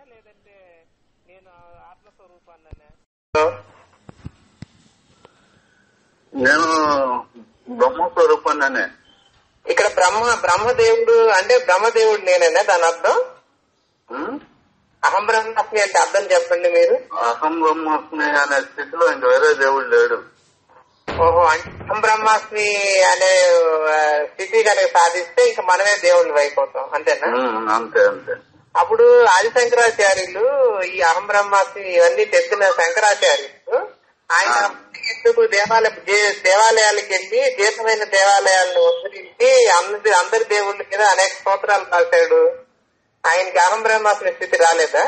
లేదంటే నేను ఆత్మస్వరూపాన్ననే నేను బ్రహ్మస్వరూపాన్ని ఇక్కడ బ్రహ్మ బ్రహ్మదేవుడు అంటే బ్రహ్మదేవుడు నేనేనా దాని అర్థం అహం బ్రహ్మాస్మి అంటే అర్థం చెప్పండి మీరు అహం బ్రహ్మాస్మి అనే స్థితిలో ఇంక వేరే దేవుడు లేడు ఓహో అంటే అహం బ్రహ్మాస్మి అనే ఆ, స్థితి కనుక సాధిస్తే ఇంకా మనమే దేవుళ్ళు అయిపోతాం అంతేనా ఉమ్, అంతే అంతే అప్పుడు ఆది శంకరాచార్యులు ఈ అహం బ్రహ్మాస్మి ఇవన్నీ తెచ్చిన శంకరాచార్యులు ఆయన ఎందుకు దేవాలయ దే- దేవాలయాలకు వెళ్ళి జీతమైన దేవాలయాలను ఉద్ధరించి అందరి అందరి దేవుళ్ళ మీద అనేక స్తోత్రాలు రాశాడు ఆయనకి అహం బ్రహ్మాస్మి స్థితి రాలేదా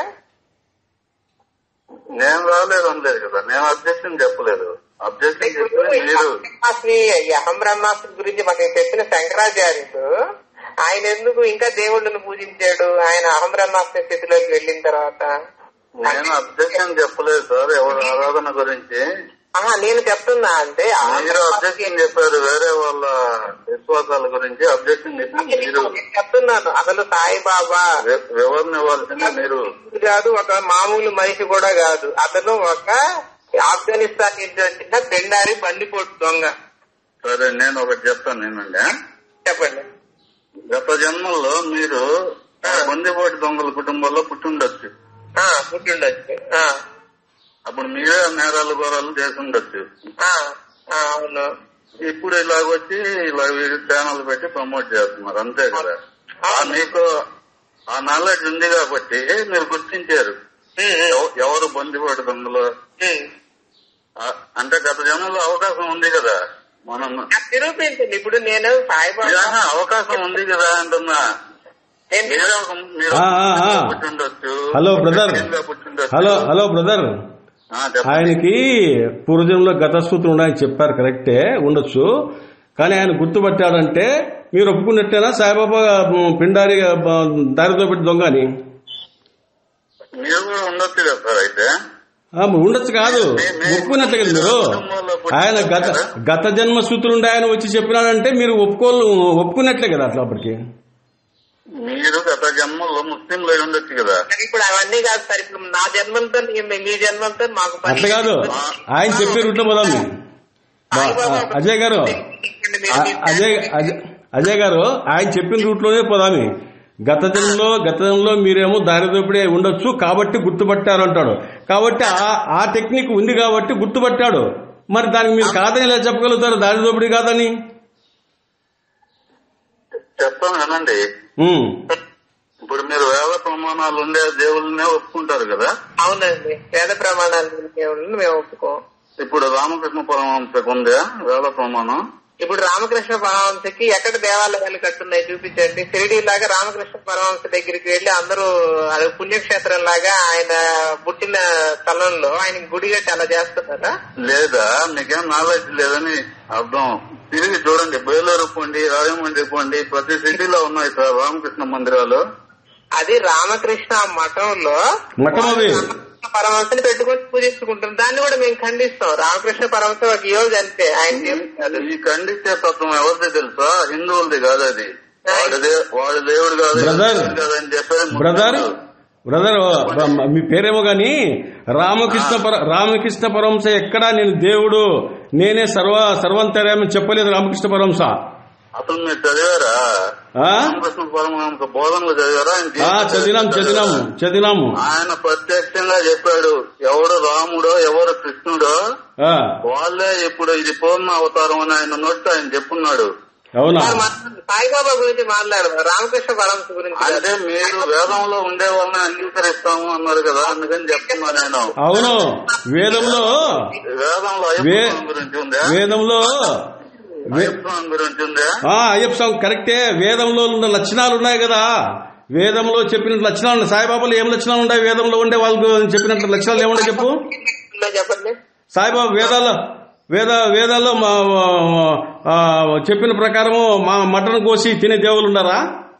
నేను రాలేదు అనలేదు కదా నేను అబ్జెక్షన్ చెప్పలేదు అబ్జెక్షన్ ఇప్పుడు చెప్పింది ఈ మీరు అహం బ్రహ్మాస్మి ఈ అహం బ్రహ్మాస్మి గురించి మాకు చెప్పిన శంకరాచార్యులు ఆయన ఎందుకు ఇంకా దేవుళ్ళను పూజించాడు ఆయన అహం బ్రహ్మాస్మి స్థితిలోకి వెళ్ళిన తర్వాత నేను అబ్జెక్షన్ చెప్పలేదు సార్ ఎవరి ఆరాధన గురించి ఆహా, నేను చెప్తున్నా అంటే అహం మీరు అబ్జెక్షన్ చెప్పారు వేరే వాళ్ళ విశ్వాసాల గురించి అబ్జెక్షన్ చెప్పింది మీరు నేను చెప్తున్నాను అసలు సాయిబాబా వి- వివరణ ఇవ్వాల్సింది మీరు కాదు ఒక మామూలు మనిషి కూడా కాదు అతను ఒక ఆఫ్ఘనిస్తాన్ నుంచి వచ్చిన పెండారి బండిపోటు దొంగ సరే నేను ఒకటి చెప్తాను నేనండి చెప్పండి గత జన్మల్లో మీరు బందిపోటు దొంగల కుటుంబంలో పుట్టుండొచ్చు ఆ పుట్టిండొచ్చు ఆ, అప్పుడు మీరే నేరాలు ఘోరాలు చేసి ఉండొచ్చు ఆ, ఆ, అవును ఇప్పుడు ఇలాగొచ్చి ఇలా ఛానల్ పెట్టి ప్రమోట్ చేస్తున్నారు అంతే కదా ఆ మీకు ఆ నాలెడ్జ్ ఉంది కాబట్టి మీరు గుర్తించారు ఉమ్, ఉమ్, ఎవ- ఎవరు బందిపోటు దొంగలు ఉమ్. ఆ, అంటే గత జన్మలో అవకాశం ఉంది కదా మనం నాకు నిరూపించండి ఇప్పుడు నేను సాయిబాబా ఆహా, అవకాశం ఉంది కదా అంటున్నా నేను మీరే ఒక- మీరు ఆ, ఆ, ఆ. పుట్టుండొచ్చు హలో, బ్రదర్. గా పుట్టుండొచ్చు హలో హలో బ్రదర్ ఆ, చెప్పండి ఆయనకి పూర్వజన్మలో గతస్థూతులు ఉన్నాయని చెప్పారు కరెక్టే ఉండొచ్చు కానీ ఆయన గుర్తుపట్టాడంటే మీరు ఒప్పుకున్నట్టేనా సాయిబాబా ఉమ్, పిండారి ఆ, దారితో పెట్టి దొంగ అని మీరు కూడా ఉండొచ్చు కదా సార్ అయితే ఆ, ఉండొచ్చు కాదు ఒప్పుకున్నట్లే కదా మీరు ఆయన గత గత జన్మ సూత్రుండి ఆయన వచ్చి చెప్పినాడంటే మీరు ఒప్పుకోలు ఒప్పుకున్నట్లే కదా అట్లా అప్పటికి మీరు గత జన్మలో ముస్లింలు అయి ఉండొచ్చు కదా ఇప్పుడు అవన్నీ కాదు సార్ ఇప్పుడు నా జన్మంతో మీ- మీ జన్మంతో మాకు పని అట్లా కాదు ఆయన చెప్పే రూట్లో పోదాం మేము. బా- ఆ, అజయ్ గారు ఆ, అజయ్ అజయ్- అజయ్ గారు ఆయన చెప్పిన రూట్లోనే పోదామి గత జన్మలో గత జన్మలో మీరేమో దారి దోపిడీ అయి ఉండొచ్చు కాబట్టి గుర్తుపట్టారు అంటాడు కాబట్టి ఆ- ఆ టెక్నిక్ ఉంది కాబట్టి గుర్తుపట్టాడు మరి దానికి మీరు కాదని ఎలా చెప్పగలుగుతారు దారి దోపిడీ కాదని చెప్తాను వినండి ఉమ్. ఇప్పుడు మీరు వేద ప్రమాణాలు ఉండే దేవుళ్ళనే ఒప్పుకుంటారు కదా అవునండి వేద ప్రమాణాలు దేవుళ్ళని మేము ఒప్పుకోం ఇప్పుడు రామకృష్ణ పరమహంసకు ఉందా వేద ప్రమాణం ఇప్పుడు రామకృష్ణ పరమహంసకి ఎక్కడ దేవాలయాలు కట్టున్నాయి చూపించండి షిరిడి లాగా రామకృష్ణ పరమహంస దగ్గరికి వెళ్లి అందరూ అది పుణ్యక్షేత్రం లాగా ఆయన పుట్టిన స్థలంలో ఆయన గుడి కట్టి అలా చేస్తున్నారా లేదా మీకేం నాలెడ్జ్ లేదని అర్థం తిరిగి చూడండి బేలూరు పోండి రాజమండ్రి పోండి ప్రతి సిటీలో ఉన్నాయి సార్ రామకృష్ణ మందిరాలు అది రామకృష్ణ మఠంలో మఠం అది పరమహంసని పెట్టుకొని పూజించుకుంటారు దాన్ని కూడా మేము ఖండిస్తాం రామకృష్ణ పరమహంస ఒక యోగి అంతే ఆయన చేస్తున్నారు. ఈ ఖండితే తత్వం ఎవరిది తెలుసా హిందువులది కాదు అది వాడి దే- వాడి దేవుడు కాదు బ్రదర్. దేవుడు కాదు అని చెప్పారు బ్రదర్ బ్రదర్ మీ పేరేమో గాని రామకృష్ణ పర రామకృష్ణ పరమహంస ఎక్కడా నేను దేవుడు నేనే సర్వ సర్వంతర్యామని చెప్పలేదు రామకృష్ణ పరమహంస అసలు మీరు చదివారా ఆ? రామకృష్ణ పరమహంస బోధనలు చదివారా ఆయన ఆ, జీవిత చదివినాం చరిత్ర చదివినాము చదివారా? చదివినాము ఆయన ప్రత్యక్షంగా చెప్పాడు ఎవడు రాముడో ఎవరు కృష్ణుడో ఆ, వాళ్ళే ఇప్పుడు ఇది పూర్ణ అవతారం అని ఆయన నోటితో ఆయన చెప్పున్నాడు అవునా మరి మనం సాయిబాబా గురించి మాట్లాడదాం రామకృష్ణ పరమహంస గురించి కాదు. అంటే మీరు వేదంలో ఉండే వాళ్ళని అంగీకరిస్తాము అన్నారు కదా అందుకని చెప్తున్నా నేను అవును వేదంలో వేదంలో వే- అయ్యప్ప స్వామి గురించి ఉందా వేదంలో వే- అయ్యప్ప స్వామి గురించి ఉందా ఆ, అయ్యప్ప స్వామి కరెక్టే వేదంలో ఉన్న లక్షణాలు ఉన్నాయి కదా వేదంలో చెప్పిన లక్షణాలు ఉన్నాయి సాయిబాబాలో ఏం లక్షణాలు ఉన్నాయి వేదంలో ఉండే వాళ్ళకు చెప్పినట్టు లక్షణాలు ఏముంటాయి చెప్పు ఉందో చెప్పండి సాయిబాబా వేదాల్లో వేద వేదాల్లో మా ఆ, చెప్పిన ప్రకారము మా మటన్ కోసి తినే దేవుళ్ళు ఉన్నారా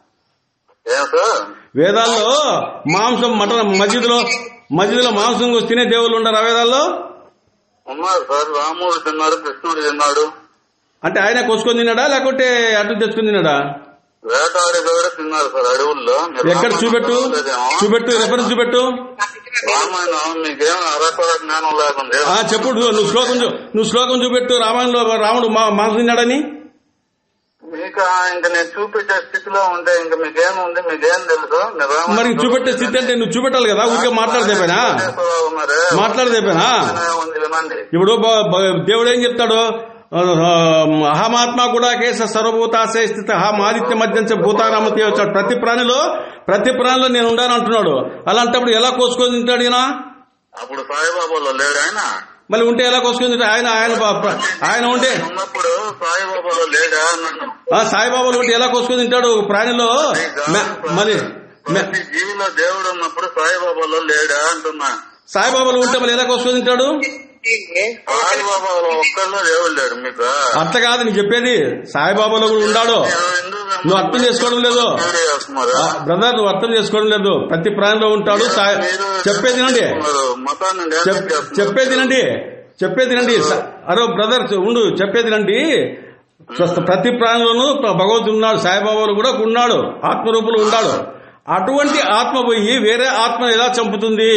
ఏం సార్ వేదాల్లో మాంసం మటన్ మస్జిద్లో మస్జిద్లో మాంసం కోసి తినే దేవుళ్ళు ఉన్నారా వేదాల్లో ఉన్నారు సార్ రాముడు తిన్నాడు కృష్ణుడు తిన్నాడు అంటే ఆయన కోసుకొని తిన్నాడా లేకుంటే అడ్డు తెచ్చుకొని తిన్నాడా వేటాడి కూడా తిన్నారు సార్ అడవుల్లో మీరు ఎక్కడ రామాయణం చూపెట్టు చదవలేదేమో. చూపెట్టు రెఫరెన్స్ చూపెట్టు రామాయణం మీకేం అరకొర జ్ఞానం లేకుండా ఆ చెప్పు నువ్వు నువ్వు శ్లోకం చూ- నువ్వు శ్లోకం చూపెట్టు రామాయణంలో రాముడు మా మాంసం తిన్నాడని మీకు ఆ ఇంక నేను చూపించే స్థితిలో ఉంటే ఇంక మీకేముంది మీకేం తెలుసు మీరు రామాయణం మరి చూపెట్టే స్థితి అంటే నువ్వు చూపెట్టాలి కదా ఊరికే మాట్లాడదేపేనా కోటేశ్వరరావు ఉన్నారే, మాట్లాడదేపేనా ఉంది వినండి ఇప్పుడు బ- బ- దేవుడు ఏం చెప్తాడు ఆ, అహమాత్మ కూడా కేస సర్వభూతాశయ స్థిత అహమాదిత్య మధ్యంచ భూతారామతి వచ్చాడు ప్రతి ప్రాణిలో ప్రతి ప్రాణిలో నేను ఉండాను అంటున్నాడు అలాంటప్పుడు ఎలా కోసుకొని తింటాడు ఈయన అప్పుడు సాయిబాబాలో లేడు ఆయన మళ్ళీ ఉంటే ఎలా కోసుకొని తింటాడు ఆయన ఆయన ప- ప- ఆయన ఉంటే ఉన్నప్పుడు సాయిబాబాలో లేడా అన్నాను ఆ సాయిబాబాలు ఉంటే ఎలా కోసుకొని తింటాడు ఒక ప్రాణిలో మె- మరి మె- ప్రతి జీవిలో దేవుడు ఉన్నప్పుడు సాయిబాబాలో లేడా అంటున్నా సాయిబాబాలు ఉంటే మళ్ళీ ఎలా కోసుకొని తింటాడు సాయిబాబాలో ఒక్కళ్ళు దేవుడు లేడు మీకు అట్లా కాదు నీకు చెప్పేది సాయిబాబాలో కూడా ఉన్నాడు మీరు హిందూ నువ్వు అర్థం చేసుకోవడం లేదు దేవుడే చేస్తున్నారా? ఆ, బ్రదర్ నువ్వు అర్థం చేసుకోవడం లేదు ప్రతి ప్రాణిలో ఉంటాడు సాయి మీరు చెప్పేది వినండి చేస్తున్నారు. మతాన్ని డ్యామేజ్ చెప్- చేస్తున్నారు. చెప్పేది వినండి చెప్పేది వినండి స- అరే బ్రదర్ ఉండు చెప్పేది వినండి స్వస్థ ప్రతి ప్రాణిలోనూ ప్ర- భగవంతుడు ఉన్నాడు సాయిబాబాలు కూడా ఉన్నాడు ఆత్మరూపులు ఉన్నాడు అటువంటి ఆత్మ పోయి వేరే ఆత్మ ఎలా చంపుతుంది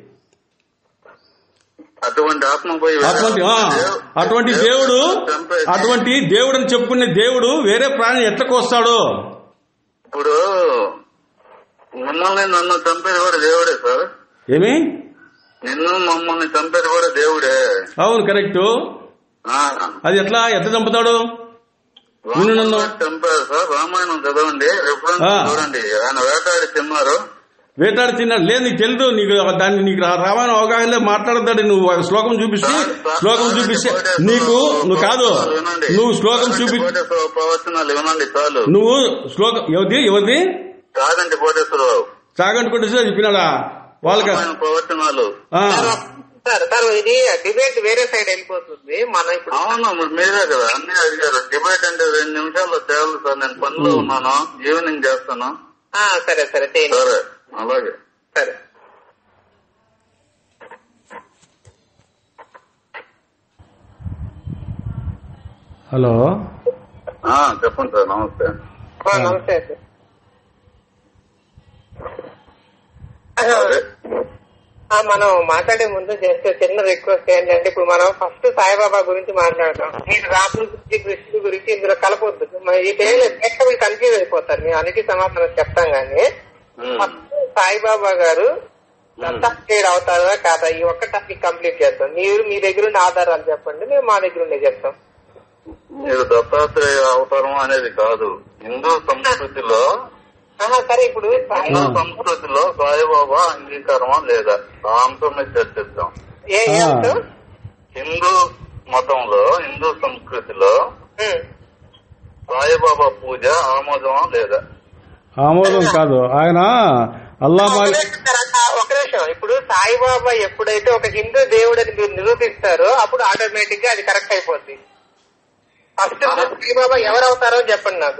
అటువంటి ఆత్మ పోయి అటువంటి ఆ, దేవ్- అటువంటి దేవుడు చంపేసి- అటువంటి దేవుడు అని చెప్పుకునే దేవుడు వేరే ప్రాణి ఎట్లా కోస్తాడు ఇప్పుడు మిమ్మల్ని నన్ను చంపేది కూడా దేవుడే సార్ ఏమి నిన్ను మమ్మల్ని చంపేది కూడా దేవుడే అవును కరెక్ట్ ఆ. అది ఎట్లా ఎట్లా చంపుతాడు నిన్ను నన్ను రామాయణం చంపారు సార్ రామాయణం చదవండి రిఫరెన్స్ ఆ. చూడండి ఆయన వేటాడి తిన్నారు వేటాడి తిన్నాడు లేదు నీకు తెలుదు నీకు దాన్ని నీకు రా- రామాయణం అవగాహన లేదు మాట్లాడతాడు నువ్వు ఆ శ్లోకం చూపిస్తే శ్లోకం చూపిస్తే నీకు నువ్వు కాదు వినండి. నువ్వు శ్లోకం కాదండి చూపి కోటేశ్వరరావు ప్రవచనాలు వినండి చాలు నువ్వు శ్లోకం ఎవరిది ఎవరిది కాదండి కోటేశ్వరరావు చాగంటి కొట్టేసి చెప్పినాడా వాళ్ళకి రామాయణ ప్రవచనాలు ఆ, సార్ సార్ ఇది డిబేట్ వేరే సైడ్ వెళ్ళిపోతుంది మనం ఇప్పుడు అవును మరి మీరే కదా అన్ని అడిగారు డిబేట్ అంటే రెండు నిమిషాల్లో తేవాలి సార్ నేను పనిలో ఉన్నాను ఈవినింగ్ చేస్తాను ఆ, సరే సరే చేయండి సరే అలాగే సరే హలో ఆ, చెప్పండి సార్ నమస్తే ఆ, నమస్తే సార్ అదే. ఆ, మనం మాట్లాడే ముందు జస్ట్ చిన్న రిక్వెస్ట్ ఏంటంటే ఇప్పుడు మనం ఫస్ట్ సాయిబాబా గురించి మాట్లాడదాం మీరు రాముడి గురించి కృష్ణుడి గురించి ఇందులో కలపొద్దు మరి ఈ టైంలో మీరు కన్ఫ్యూజ్ అయిపోతారు మేము అన్నిటి సమాధానం చెప్తాం కానీ ఉమ్. ఫస్ట్ సాయిబాబా గారు దత్తాత్రేయుడు అవుతారా కాదా ఈ ఒక్క టాపిక్ కంప్లీట్ చేస్తాం మీరు మీ దగ్గర ఉన్న ఆధారాలు చెప్పండి మేము మా దగ్గర ఉండే చెప్తాం మీరు దత్తాత్రేయ అవతారం అనేది కాదు హిందూ సంస్కృతిలో ఆహా, సరే ఇప్పుడు సాయి- హిందూ సంస్కృతిలో సాయిబాబా అంగీకారమా లేదా ఆ అంశం మీద చర్చిద్దాం ఏ ఏ ఆ. అంశం? హిందూ మతంలో హిందూ సంస్కృతిలో ఉమ్. సాయిబాబా పూజ ఆమోదమా లేదా ఆమోదం కాదు ఆయన అల్లా ఒక మాలి నిమిషం సార్, అక్క, ఒక నిమిషం ఇప్పుడు సాయిబాబా ఎప్పుడైతే ఒక హిందూ దేవుడు అని మీరు నిరూపిస్తారో అప్పుడు ఆటోమేటిక్ గా అది కరెక్ట్ అయిపోద్ది ఫస్ట్ సాయిబాబా ఎవరు అవుతారో చెప్పండి నాకు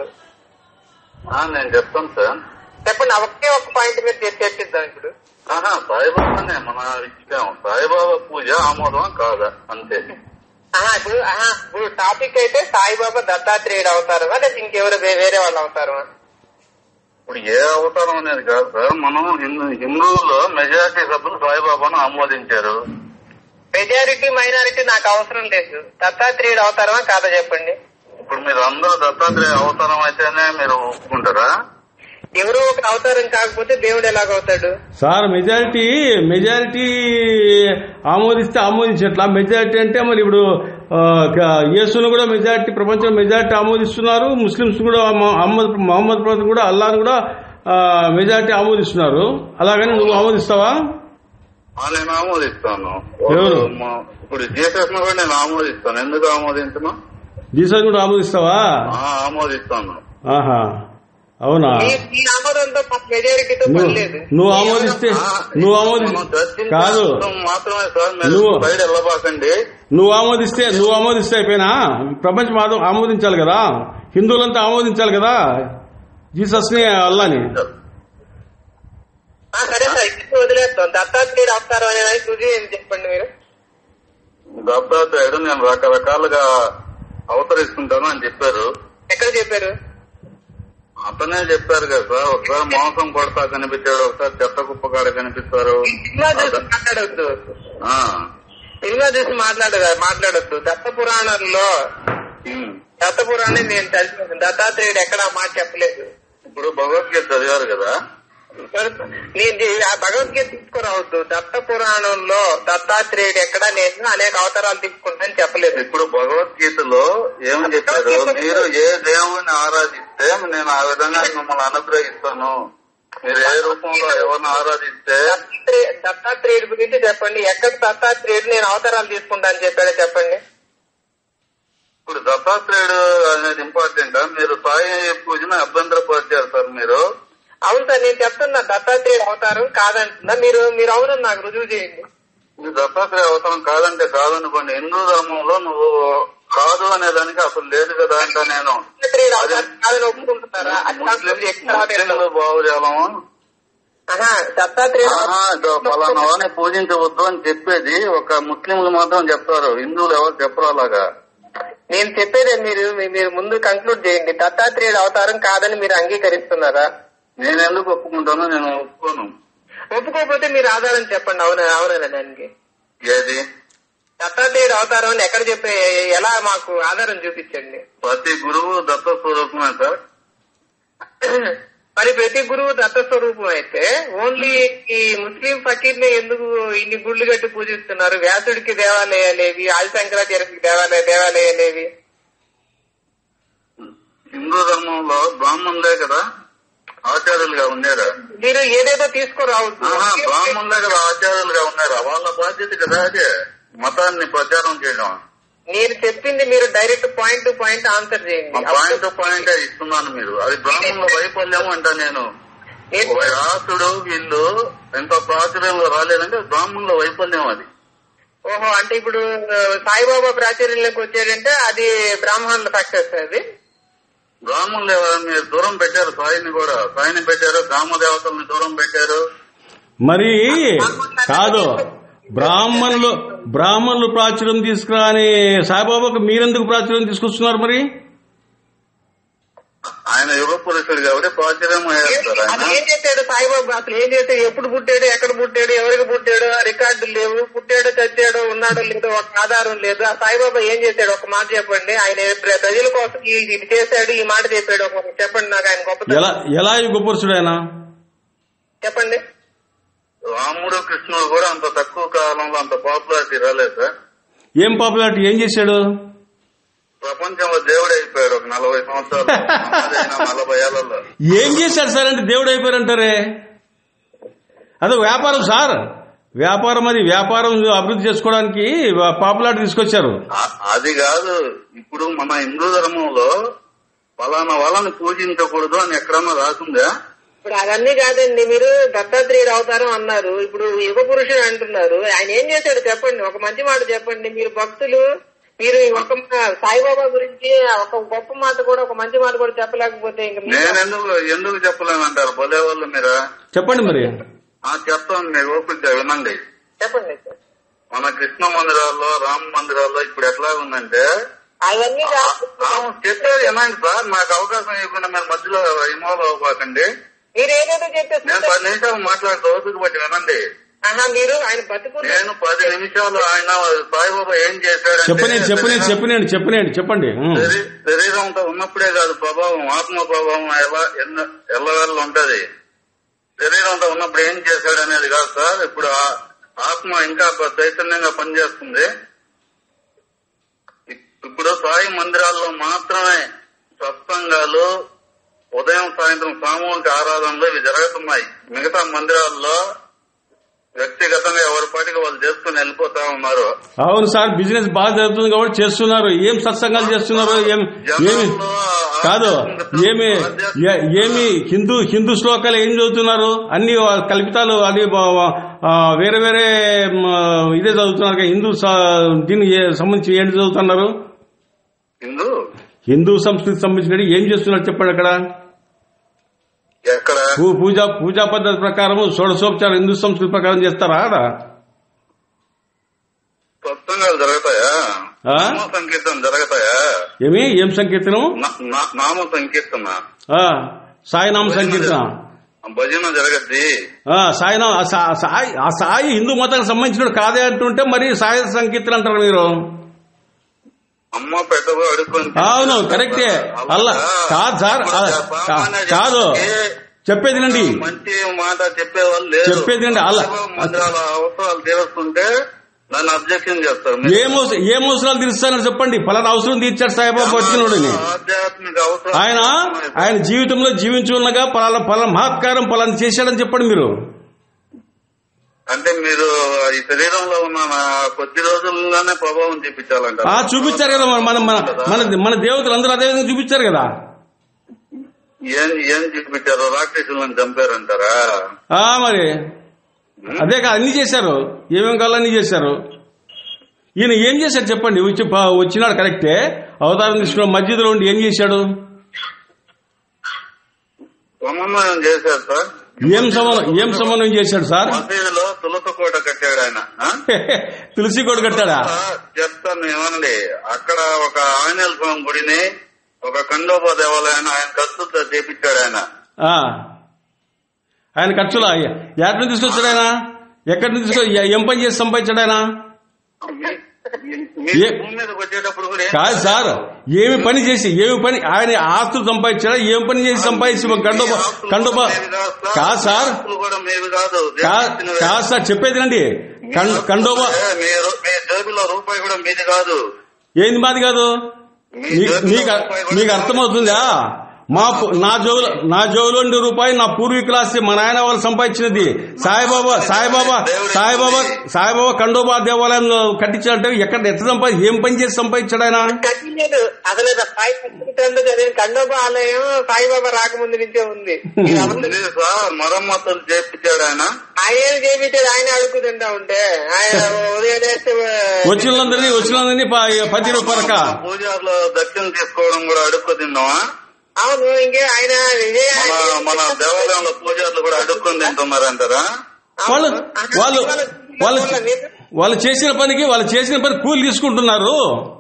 ఆ, నేను చెప్తాను సార్ చెప్పండి ఆ ఒకే ఒక పాయింట్ మీద చర్చ- చర్చిద్దాం ఇప్పుడు ఆహా సాయిబాబానే మన ఇచ్చాం సాయిబాబా పూజ ఆమోదమా కాదా అంతే ఆహా ఇప్పుడు ఆహా ఇప్పుడు టాపిక్ అయితే సాయిబాబా దత్తాత్రేయుడు అవుతారు లేదా ఇంకెవరు వే- వేరే వాళ్ళు అవుతారు ఇప్పుడు ఏ అవతారం అనేది కాదు సార్ మనం హిందూ హిందువుల్లో మెజారిటీ సభ్యులు సాయిబాబాను ఆమోదించారు మెజారిటీ మైనారిటీ నాకు అవసరం లేదు దత్తాత్రేయుడు అవుతారమా కాదా చెప్పండి ఇప్పుడు మీరు అందరూ దత్తాత్రేయ అవతారం అయితేనే మీరు ఒప్పుకుంటారా ఎవరో ఒక అవతారం కాకపోతే దేవుడు ఎలాగవుతాడు సార్ మెజారిటీ మెజారిటీ ఆమోదిస్తే ఆమోదించట్లా మెజారిటీ అంటే మరి ఇప్పుడు ఆ, క- యేసును కూడా మెజారిటీ ప్రపంచం మెజారిటీ ఆమోదిస్తున్నారు ముస్లిమ్స్ కూడా మొ- అహ్మద్ మహమ్మద్ ప్రవక్త కూడా అల్లాను కూడా ఆ, మెజారిటీ ఆమోదిస్తున్నారు అలాగని నువ్వు ఆమోదిస్తావా ఆ, నేను ఆమోదిస్తాను ఎవరు? మా- ఇప్పుడు జీసస్ ను కూడా నేను ఆమోదిస్తాను ఎందుకు ఆమోదించను జీసస్ కూడా ఆమోదిస్తావా ఆ, ఆమోదిస్తాను ఆహా అవునా మీ- మీ ఆమోదంతో మెజారిటీతో నువ్వు పని లేదు నువ్వు ఆమోదిస్తే ఆ, నువ్వు ఆమోది మనం చర్చించే కాదు అంశం మాత్రమే సార్ మీరు నువ్వు- బయట వెళ్ళబాకండి నువ్వు ఆమోదిస్తే నువ్వు ఆమోదిస్తే అయిపోయినా ప్రపంచం మాత్రం ఆమోదించాలి కదా హిందువులంతా ఆమోదించాలి కదా జీసస్ ని అల్లాని ఆ, సరే సార్ ఇప్పుడు వదిలేస్తాం దత్తాత్రేయుడు అవతారం అనేది రుజువు ఏం చెప్పండి మీరు దత్తాత్రేయుడు నేను రకరకాలుగా అవతరిస్తుంటాను అని చెప్పారు ఎక్కడ చెప్పారు అతనే చెప్పారు కదా సార్ ఒకసారి మోసం కొడతా కనిపించాడు ఒకసారి చెత్త కుప్ప కాడ కనిపిస్తారు సినిమా చూసి మాట్లాడొద్దు ఆ, సినిమా చూసి మాట్లాడ మాట్లాడొద్దు దత్త పురాణంలో ఉమ్. దత్త పురాణం నేను చదివాను దత్తాత్రేయుడు ఎక్కడ ఆ మాట చెప్పలేదు ఇప్పుడు భగవద్గీత చదివారు కదా నేను ఆ భగవద్గీత తీసుకురావద్దు దత్త పురాణంలో దత్తాత్రేయుడు ఎక్కడ నేను అనేక అవతారాలు తీసుకుంటానని చెప్పలేదు ఇప్పుడు భగవద్గీతలో ఏమని చెప్పారు మీరు ఏ దేవుని ఆరాధిస్తే నేను ఆ విధంగా మిమ్మల్ని అనుగ్రహిస్తాను మీరు ఏ రూపంలో ఎవరిని ఆరాధిస్తే దత్తాత్రే- దత్తాత్రేయుడి గురించి చెప్పండి ఎక్కడ దత్తాత్రేయుడు నేను అవతారాలు తీసుకుంటానని చెప్పాడో చెప్పండి ఇప్పుడు దత్తాత్రేయుడు అనేది ఇంపార్టెంట్ మీరు సాయి పూజను అభ్యంతరపరిచారు సార్ మీరు అవును సార్ నేను చెప్తున్నా దత్తాత్రేయుడు అవతారం కాదంటున్నా మీరు మీరు అవునని నాకు రుజువు చేయండి ఈ దత్తాత్రేయ అవసరం కాదంటే కాదనుకోండి హిందూ ధర్మంలో నువ్వు కాదు అనే దానికి అసలు లేదు కదా అంట నేను దత్తాత్రేయుడు అవతారం కాదని ఒప్పుకుంటున్నారా అది నాకు ముస్లిం కొంచెం ఎక్కువ ముస్లింలు బాగుజాలము ఆహా, దత్తాత్రేయుడు ఆహా, ఇదో ఫలానా వాడిని పూజించవద్దు అని చెప్పేది ఒక ముస్లింలు మాత్రం చెప్తారు హిందువులు ఎవరు చెప్పరు అలాగా నేను చెప్పేది మీరు మీరు ముందు కంక్లూడ్ చేయండి దత్తాత్రేయుడు అవతారం కాదని మీరు అంగీకరిస్తున్నారా నేను ఎందుకు ఒప్పుకుంటానో నేను ఒప్పుకోను ఒప్పుకోకపోతే మీరు ఆధారం చెప్పండి అవునా అవునా దానికి ఏది దత్తాత్రేయుడు అవతారం అని ఎక్కడ చెప్పే ఎలా మాకు ఆధారం చూపించండి ప్రతి గురువు దత్త స్వరూపమే సార్ మరి ప్రతి గురువు దత్త స్వరూపం అయితే ఓన్లీ ఈ ముస్లిం ఫకీర్ని ఎందుకు ఇన్ని గుళ్ళు కట్టి పూజిస్తున్నారు వ్యాసుడికి దేవాలయాలేవి ఆది శంకరాచార్యకి దేవాలయ దేవాలయాలేవి హిందూ ధర్మంలో బ్రాహ్మణులే కదా ఆచార్యులుగా ఉన్నారు మీరు ఏదేదో తీసుకురావద్దు ఆహా బ్రాహ్మణులే కదా ఆచార్యులుగా ఉన్నారు వాళ్ళ బాధ్యత కదా అదే మతాన్ని ప్రచారం చేయడం నేను చెప్పింది మీరు direct point to point answer ఆ చేయండి పాయింట్ టు పాయింట్ ఇస్తున్నాను మీరు అది బ్రాహ్మణుల వైఫల్యం అంట నేను నేను- వ్యాసుడు వీళ్ళు ఎంత ప్రాచుర్యంలో రాలేదంటే బ్రాహ్మణుల వైఫల్యం అది ఓహో అంటే ఇప్పుడు ఆ, సాయిబాబా ప్రాచుర్యంలోకి వచ్చాడంటే అది బ్రాహ్మణుల సక్సెస్ అది బ్రాహ్మణులు ఎవరు మీరు దూరం పెట్టారు సాయిని కూడా సాయిని పెట్టారు గ్రామ దేవతల్ని దూరం పెట్టారు మరి కాదు బ్రాహ్మణులు బ్రాహ్మణులు ప్రాచుర్యం తీసుకురాని సాయిబాబాకు మీరెందుకు ప్రాచుర్యం తీసుకొస్తున్నారు మరి ఆయన యుగ పురుషుడు కాబట్టి ప్రాచుర్యం అయ్యారు సార్ అది ఆయన ఏం చేశాడు సాయిబాబా అసలు ఏం చేశాడు ఎప్పుడు పుట్టాడు ఎక్కడ పుట్టాడు ఎవరికి పుట్టాడు రికార్డులు లేవు పుట్టాడో చచ్చాడో ఉన్నాడో లేదో ఒక ఆధారం లేదు ఆ సాయిబాబా ఏం చేశాడు ఒక మాట చెప్పండి ఆయన ప్ర- ప్రజల కోసం ఈ- ఇది చేశాడు ఈ మాట చెప్పాడు ఒక చెప్పండి నాకు ఆయన గొప్ప ఎలా ఎలా యుగ పురుషుడు ఆయన చెప్పండి రాముడు కృష్ణుడు కూడా అంత తక్కువ కాలంలో అంత పాపులారిటీ రాలేదు సార్ ఏం పాపులారిటీ ఏం చేశాడు ప్రపంచంలో దేవుడు అయిపోయాడు ఒక నలభై సంవత్సరాలు నమ్మదైన నలభై ఏళ్లలో ఏం చేశాడు సార్ అంటే దేవుడు అయిపోయారంటారే అదే వ్యాపారం సార్ వ్యాపారం అది వ్యాపారం అభివృద్ధి చేసుకోవడానికి పాపులారిటీ తీసుకొచ్చారు ఆ- అది కాదు ఇప్పుడు మన హిందూ ధర్మంలో ఫలానా వాళ్ళని పూజించకూడదు అని ఎక్కడన్నా రాసిందా ఇప్పుడు అవన్నీ కాదండి మీరు దత్తాత్రేయుడు అవతారం అన్నారు ఇప్పుడు యుగ పురుషుడు అంటున్నారు ఆయన ఏం చేశాడు చెప్పండి ఒక మంచి మాట చెప్పండి మీరు భక్తులు మీరు ఈ ఒక మా- సాయిబాబా గురించి ఒక గొప్ప మాట కూడా ఒక మంచి మాట కూడా చెప్పలేకపోతే ఇంకా మీరు- నేను ఎందుకు ఎందుకు చెప్పలేనంటారు భలే వాళ్ళు మీరా చెప్పండి మరి ఆ చెప్తాను మీరు ఓపిక వినండి చెప్పండి సార్. మన కృష్ణ మందిరాల్లో రామ మందిరాల్లో ఇప్పుడు ఎట్లా ఉందంటే అవన్నీ కాదు. ఆ, చెప్పేది వినండి సార్ నాకు అవకాశం ఇవ్వకుండా మీరు మధ్యలో ఇన్వాల్వ్ అవ్వకండి మీరు ఏదేదో నేను చెప్పేస్తారు పది నిమిషాలు మాట్లాడుతూ ఓపిక పట్టి వినండి ఆహా మీరు ఆయన బతుకున్న నేను పది నిమిషాలు ఆయన సాయిబాబా ఏం చేశాడంటే చెప్పనేది చెప్పనేది చెప్పనేయండి చెప్పనేయండి చెప్పండి ఉం. శరీ- శరీరంతో ఉన్నప్పుడే కాదు ప్రభావం ఆత్మ ప్రభావం ఎలా ఎన్న- ఎల్లవేళ ఉంటది శరీరంతో ఉన్నప్పుడు ఏం చేశాడు అనేది కాదు సార్ ఇప్పుడు ఆ ఆత్మ ఇంకా చైతన్యంగా పనిచేస్తుంది ఇప్- ఇప్పుడు సాయి మందిరాల్లో మాత్రమే సత్సంగాలు ఉదయం సాయంత్రం సామూహిక ఆరాధనలు ఇవి జరుగుతున్నాయి మిగతా మందిరాల్లో వ్యక్తిగతంగా ఎవరి పాటికి వాళ్ళు చేసుకుని వెళ్ళిపోతా ఉన్నారు అవును సార్ బిజినెస్ బాగా జరుగుతుంది కాబట్టి చేస్తున్నారు ఏం సత్సంగాలు చేస్తున్నారు ఏం ఏమి జనాల్లో కాదు ఏమి ఏ- ఏమి హిందూ హిందూ శ్లోకాలు ఏం చదువుతున్నారు అన్ని కల్పితాలు అది ఆ, వేరే వేరే మ, ఇదే చదువుతున్నారు కదా, హిందూ స- దీనికి ఏ- సంబంధించి ఏంటి చదువుతున్నారు హిందూ హిందూ సంస్కృతికి సంబంధించిన ఏం చేస్తున్నారు చెప్పండి అక్కడ ఎక్కడ పూ- పూజా పూజా పద్ధతి ప్రకారం షోడశోపచారం హిందూ సంస్కృతి ప్రకారం చేస్తారా ఆడ సత్సంగాలు జరుగుతాయా ఆ? నామ సంకీర్తన జరుగుతాయా ఏమి ఏం సంకీర్తనం నా- నా- నామ సంకీర్తన ఆ, సాయినామ సంకీర్తన భజన జరగద్ది ఆ, సాయినామ ఆ సా- సాయి ఆ సాయి హిందూ మతానికి సంబంధించిన కాదే అంటుంటే మరి సాయి సంకీర్తన అంటారు మీరు అమ్మ పెట్టబో అడుక్కొని అవును కరెక్టే అల్లా కాదు సార్ ఆ, కా- కాదు చెప్పేది నండి మంచి మాట చెప్పేవాళ్ళు లేరు చెప్పేది ఏంటి? అలా- సాయిబాబా మందిరాల అవసరాలు తీరుస్తుంటే దాన్ని అబ్జెక్షన్ చేస్తారు ఏ మోస ఏ మోసరాలు తీరుస్తానని చెప్పండి పలానా అవసరం తీర్చాడు సాయిబాబా వచ్చినోడిని ఆధ్యాత్మిక అవసరం ఆయన ఆయన జీవితంలో జీవించి ఉండగా పలానా పలానా మహత్కారం పలానా చేశాడని చెప్పండి మీరు అంటే మీరు ఈ శరీరంలో ఉన్న నా కొద్ది రోజుల్లోనే ప్రభావం చూపించాలంట ఆ చూపించారు కదా మన మన మన- మన మన దేవతలు అందరూ అదే విధంగా చూపించారు కదా ఏం ఏం చూపించారు రాక్షసులను చంపారంటారా ఆ మరి అదే కదా అన్ని చేశారు ఏమేం కావాలో అన్ని చేశారు ఈయన ఏం చేశాడు చెప్పండి వచ్చి ప- వచ్చినాడు కరెక్టే అవతారం తీసుకున్న మధ్యలో ఉండి ఏం చేశాడు సమన్వయం చేశారు సార్ ఏం సమన్వయం ఏం సమన్వయం చేశాడు సార్ మసీదులో తులసి కోట కట్టాడు ఆయన ఆ? తులసి కూడా కట్టాడా చెప్తాను ఏమనండి అక్కడ ఒక ఆంజనేయ స్వామి గుడిని ఒక ఖండోబా దేవాలయాన్ని ఆయన ఖర్చుతో చేపించాడు ఆయన ఆ. ఆయన ఖర్చులా ఎక్కడి నుంచి తీసుకొచ్చాడు ఆయన ఎక్కడి నుంచి తీసుకొ ఏ- ఏం పని చేసి సంపాదించాడు ఆయన మీ ఏ- భూమి మీదకి వచ్చేటప్పుడు కూడా ఏం కాదు సార్ ఏమి పని చేసి ఏమి పని ఆయన ఆస్తులు సంపాదించాడా ఏం పని చేసి సంపాదించి కండోబ కండోబ కాదు సార్ ఆస్తులు కూడా మీవి కాదు కా- కాదు సార్ చెప్పేది రండి కం- కండోబా ఏ, మీ రూ- మీ జేబులో రూపాయి కూడా మీది కాదు ఏంది మాది కాదు మీ మీ- జేబులో మీకు రూపాయి కూడా మీకు మీది అర్థమవుతుందా మా పు- నా జోలు నా జోలు ఉండే రూపాయి నా పూర్వీకుల ఆస్తి మా నాయన వాళ్ళు సంపాదించినది సాయిబాబా సాయిబాబా సాయిబాబా సాయిబాబా కండోబా దేవాలయంలో కట్టించాడంటే ఎక్కడ ఎట్లా సంపాది ఏం పని చేసి సంపాదించాడు ఆయన కట్టిలేదు అసలు సాయి సంస్కృతంలో చదివిన ఖండోబా ఆలయం సాయిబాబా రాకముందు నుంచే ఉంది ఇది అబద్ధం. ఉంది సార్ మరమ్మతులు చేపించాడు ఆయన ఆయన చేపించేది ఆయన అడుగుతుంటా ఉంటే ఆయన ఉదయం లేస్తే, వచ్చిన వాళ్ళందరినీ వచ్చిన వాళ్ళందరినీ ప- పది రూపాయలక పూజార్లో దక్షిణ తీసుకోవడం కూడా అడుక్కు తిన్నావా అవును ఇంకే ఆయన విజయ మన మన దేవాలయంలో పూజార్లు కూడా అడుక్కొని తింటున్నారంటారా వాళ్ళు వాళ్ళు వాళ్ళు వాళ్ళు చేసిన పనికి వాళ్ళు చేసిన పని కూలి తీసుకుంటున్నారు